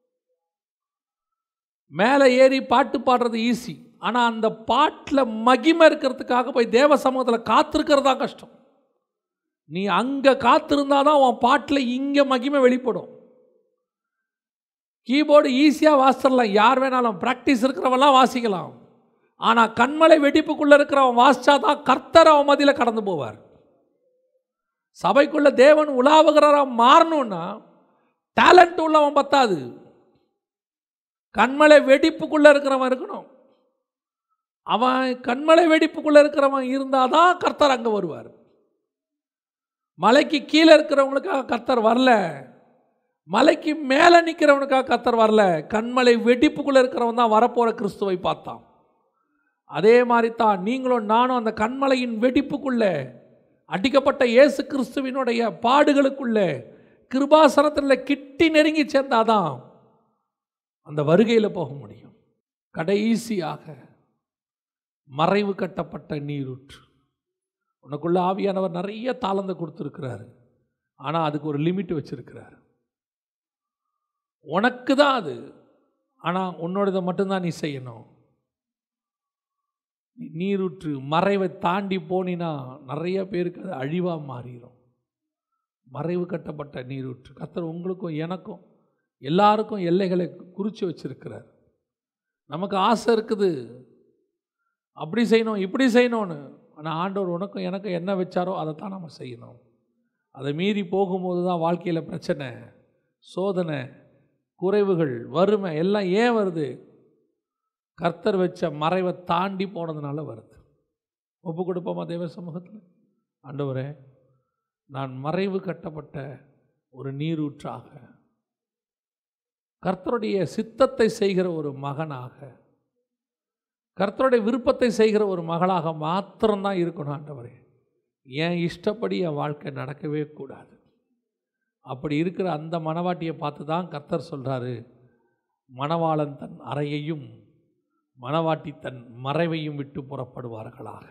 மேலே ஏறி பாட்டு பாடுறது ஈஸி ஆனால் அந்த பாட்டில் மகிமை இருக்கிறதுக்காக போய் தேவ சமூகத்தில் காத்திருக்கிறது தான் கஷ்டம் நீ அங்கே காத்திருந்தால் தான் உன் பாட்டில் இங்கே மகிமை வெளிப்படும் கீபோர்டு ஈஸியாக வாசிச்சிடலாம் யார் வேணாலும் ப்ராக்டிஸ் இருக்கிறவெல்லாம் வாசிக்கலாம் ஆனால் கண்மலை வெடிப்புக்குள்ளே இருக்கிறவன் வாசிச்சா தான் கர்த்தர் அவன் மதியில் கடந்து போவார் சபைக்குள்ள தேவன் உலாவுகிறவன் மாறணும்னா டேலண்ட் உள்ளவன் பத்தாது கண்மலை வெடிப்புக்குள்ளே இருக்கிறவன் இருக்கணும் அவன் கண்மலை வெடிப்புக்குள்ளே இருக்கிறவன் இருந்தால் தான் கர்த்தர் அங்கே வருவார் மலைக்கு கீழே இருக்கிறவங்களுக்காக கர்த்தர் வரல மலைக்கு மேலே நிற்கிறவனுக்காக கர்த்தர் வரல கண்மலை வெடிப்புக்குள்ளே இருக்கிறவன் தான் வரப்போகிற கிறிஸ்துவை பார்த்தான் அதே மாதிரி தான் நீங்களும் நானும் அந்த கண்மலையின் வெடிப்புக்குள்ளே அடிக்கப்பட்ட இயேசு கிறிஸ்துவினுடைய பாடுகளுக்குள்ளே கிருபாசனத்தில் கிட்டி நெருங்கி சேர்ந்தாதான் அந்த வருகையில் போக முடியும் கடைசியாக மறைவு கட்டப்பட்ட நீரூற்று உனக்குள்ள ஆவியானவர் நிறைய தாளந்தை கொடுத்துருக்கிறாரு ஆனால் அதுக்கு ஒரு லிமிட் வச்சிருக்கிறார் உனக்கு தான் அது ஆனால் உன்னோடதை மட்டும்தான் நீ செய்யணும் நீ நீரூற்று மறைவை தாண்டி போனினா நிறைய பேருக்கு அது அழிவாக மாறிடும் மறைவு கட்டப்பட்ட நீரூற்று கத்தர் உங்களுக்கும் எனக்கும் எல்லாருக்கும் எல்லைகளை குறித்து வச்சிருக்கிறார் நமக்கு ஆசை இருக்குது அப்படி செய்யணும் இப்படி செய்யணும்னு ஆனால் ஆண்டவர் உனக்கும் எனக்கும் என்ன வச்சாரோ அதை தான் நம்ம செய்யணும் அதை மீறி போகும்போது தான் வாழ்க்கையில் பிரச்சனை சோதனை குறைவுகள் வறுமை எல்லாம் ஏன் வருது கர்த்தர் வச்ச மறைவை தாண்டி போனதுனால வருது ஒப்பு கொடுப்போமா தேவ சமூகத்தில் ஆண்டவரே நான் மறைவு கட்டப்பட்ட ஒரு நீரூற்றாக கர்த்தருடைய சித்தத்தை செய்கிற ஒரு மகனாக கர்த்தருடைய விருப்பத்தை செய்கிற ஒரு மகளாக மாத்திரம்தான் இருக்கணும் ஆண்டவரே என் இஷ்டப்படி என் வாழ்க்கை நடக்கவே கூடாது அப்படி இருக்கிற அந்த மனவாட்டியை பார்த்து தான் கர்த்தர் சொல்கிறாரு மணவாளன் தன் அறையையும் மணவாட்டி தன் மறைவையும் விட்டு புறப்படுவார்களாக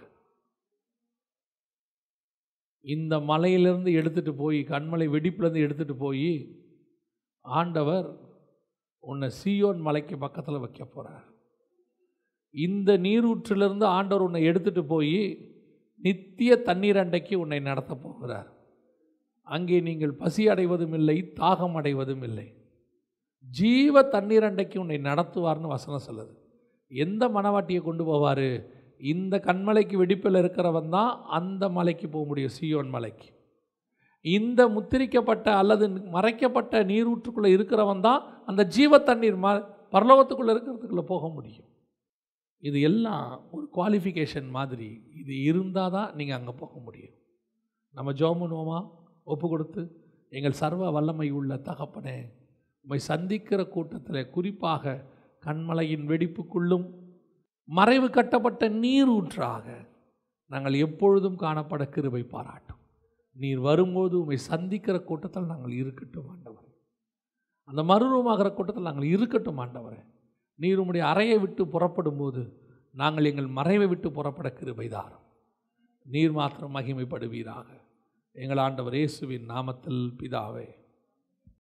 இந்த மலையிலிருந்து எடுத்துகிட்டு போய் கண்மலை வெடிப்புலேருந்து எடுத்துகிட்டு போய் ஆண்டவர் உன்னை சீயோன் மலைக்கு பக்கத்தில் வைக்க போகிறார் இந்த நீரூற்றிலிருந்து ஆண்டவர் உன்னை எடுத்துகிட்டு போய் நித்திய தண்ணீர் அண்டைக்கு உன்னை நடத்த போகிறார் அங்கே நீங்கள் பசி அடைவதும் இல்லை தாகம் அடைவதும் இல்லை ஜீவ தண்ணீர் அண்டைக்கு உன்னை நடத்துவார்னு வசனம் சொல்லுது எந்த மனவாட்டியை கொண்டு போவார் இந்த கண்மலைக்கு வெடிப்பில் இருக்கிறவன் தான் அந்த மலைக்கு போக முடியும் சியோன் மலைக்கு இந்த முத்திரிக்கப்பட்ட அல்லது மறைக்கப்பட்ட நீரூற்றுக்குள்ளே இருக்கிறவன் தான் அந்த ஜீவ தண்ணீர் ம பரலோகத்துக்குள்ளே இருக்கிறதுக்குள்ளே போக முடியும் இது எல்லாம் ஒரு குவாலிஃபிகேஷன் மாதிரி இது இருந்தால் தான் நீங்கள் அங்கே போக முடியும் நம்ம ஜோமுனுவோமா ஒப்பு கொடுத்து எங்கள் சர்வ வல்லமை உள்ள தகப்பனே உம்மை சந்திக்கிற கூட்டத்தில் குறிப்பாக கண்மலையின் வெடிப்புக்குள்ளும் மறைவு கட்டப்பட்ட நீரூற்றாக நாங்கள் எப்பொழுதும் காணப்பட கிருபை பாராட்டும் நீர் வரும்போது உம்மை சந்திக்கிற கூட்டத்தில் நாங்கள் இருக்கட்டும் ஆண்டவரே அந்த மறுரூபமாகிற கூட்டத்தில் நாங்கள் இருக்கட்டும் ஆண்டவரே நீர் உம்முடைய அறையை விட்டு புறப்படும் போது நாங்கள் எங்கள் மறைவை விட்டு புறப்பட கிருபை தாரும் நீர் மாத்திரம் மகிமைப்படுவீராக எங்கள் ஆண்டவர் இயேசுவின் நாமத்தில் பிதாவே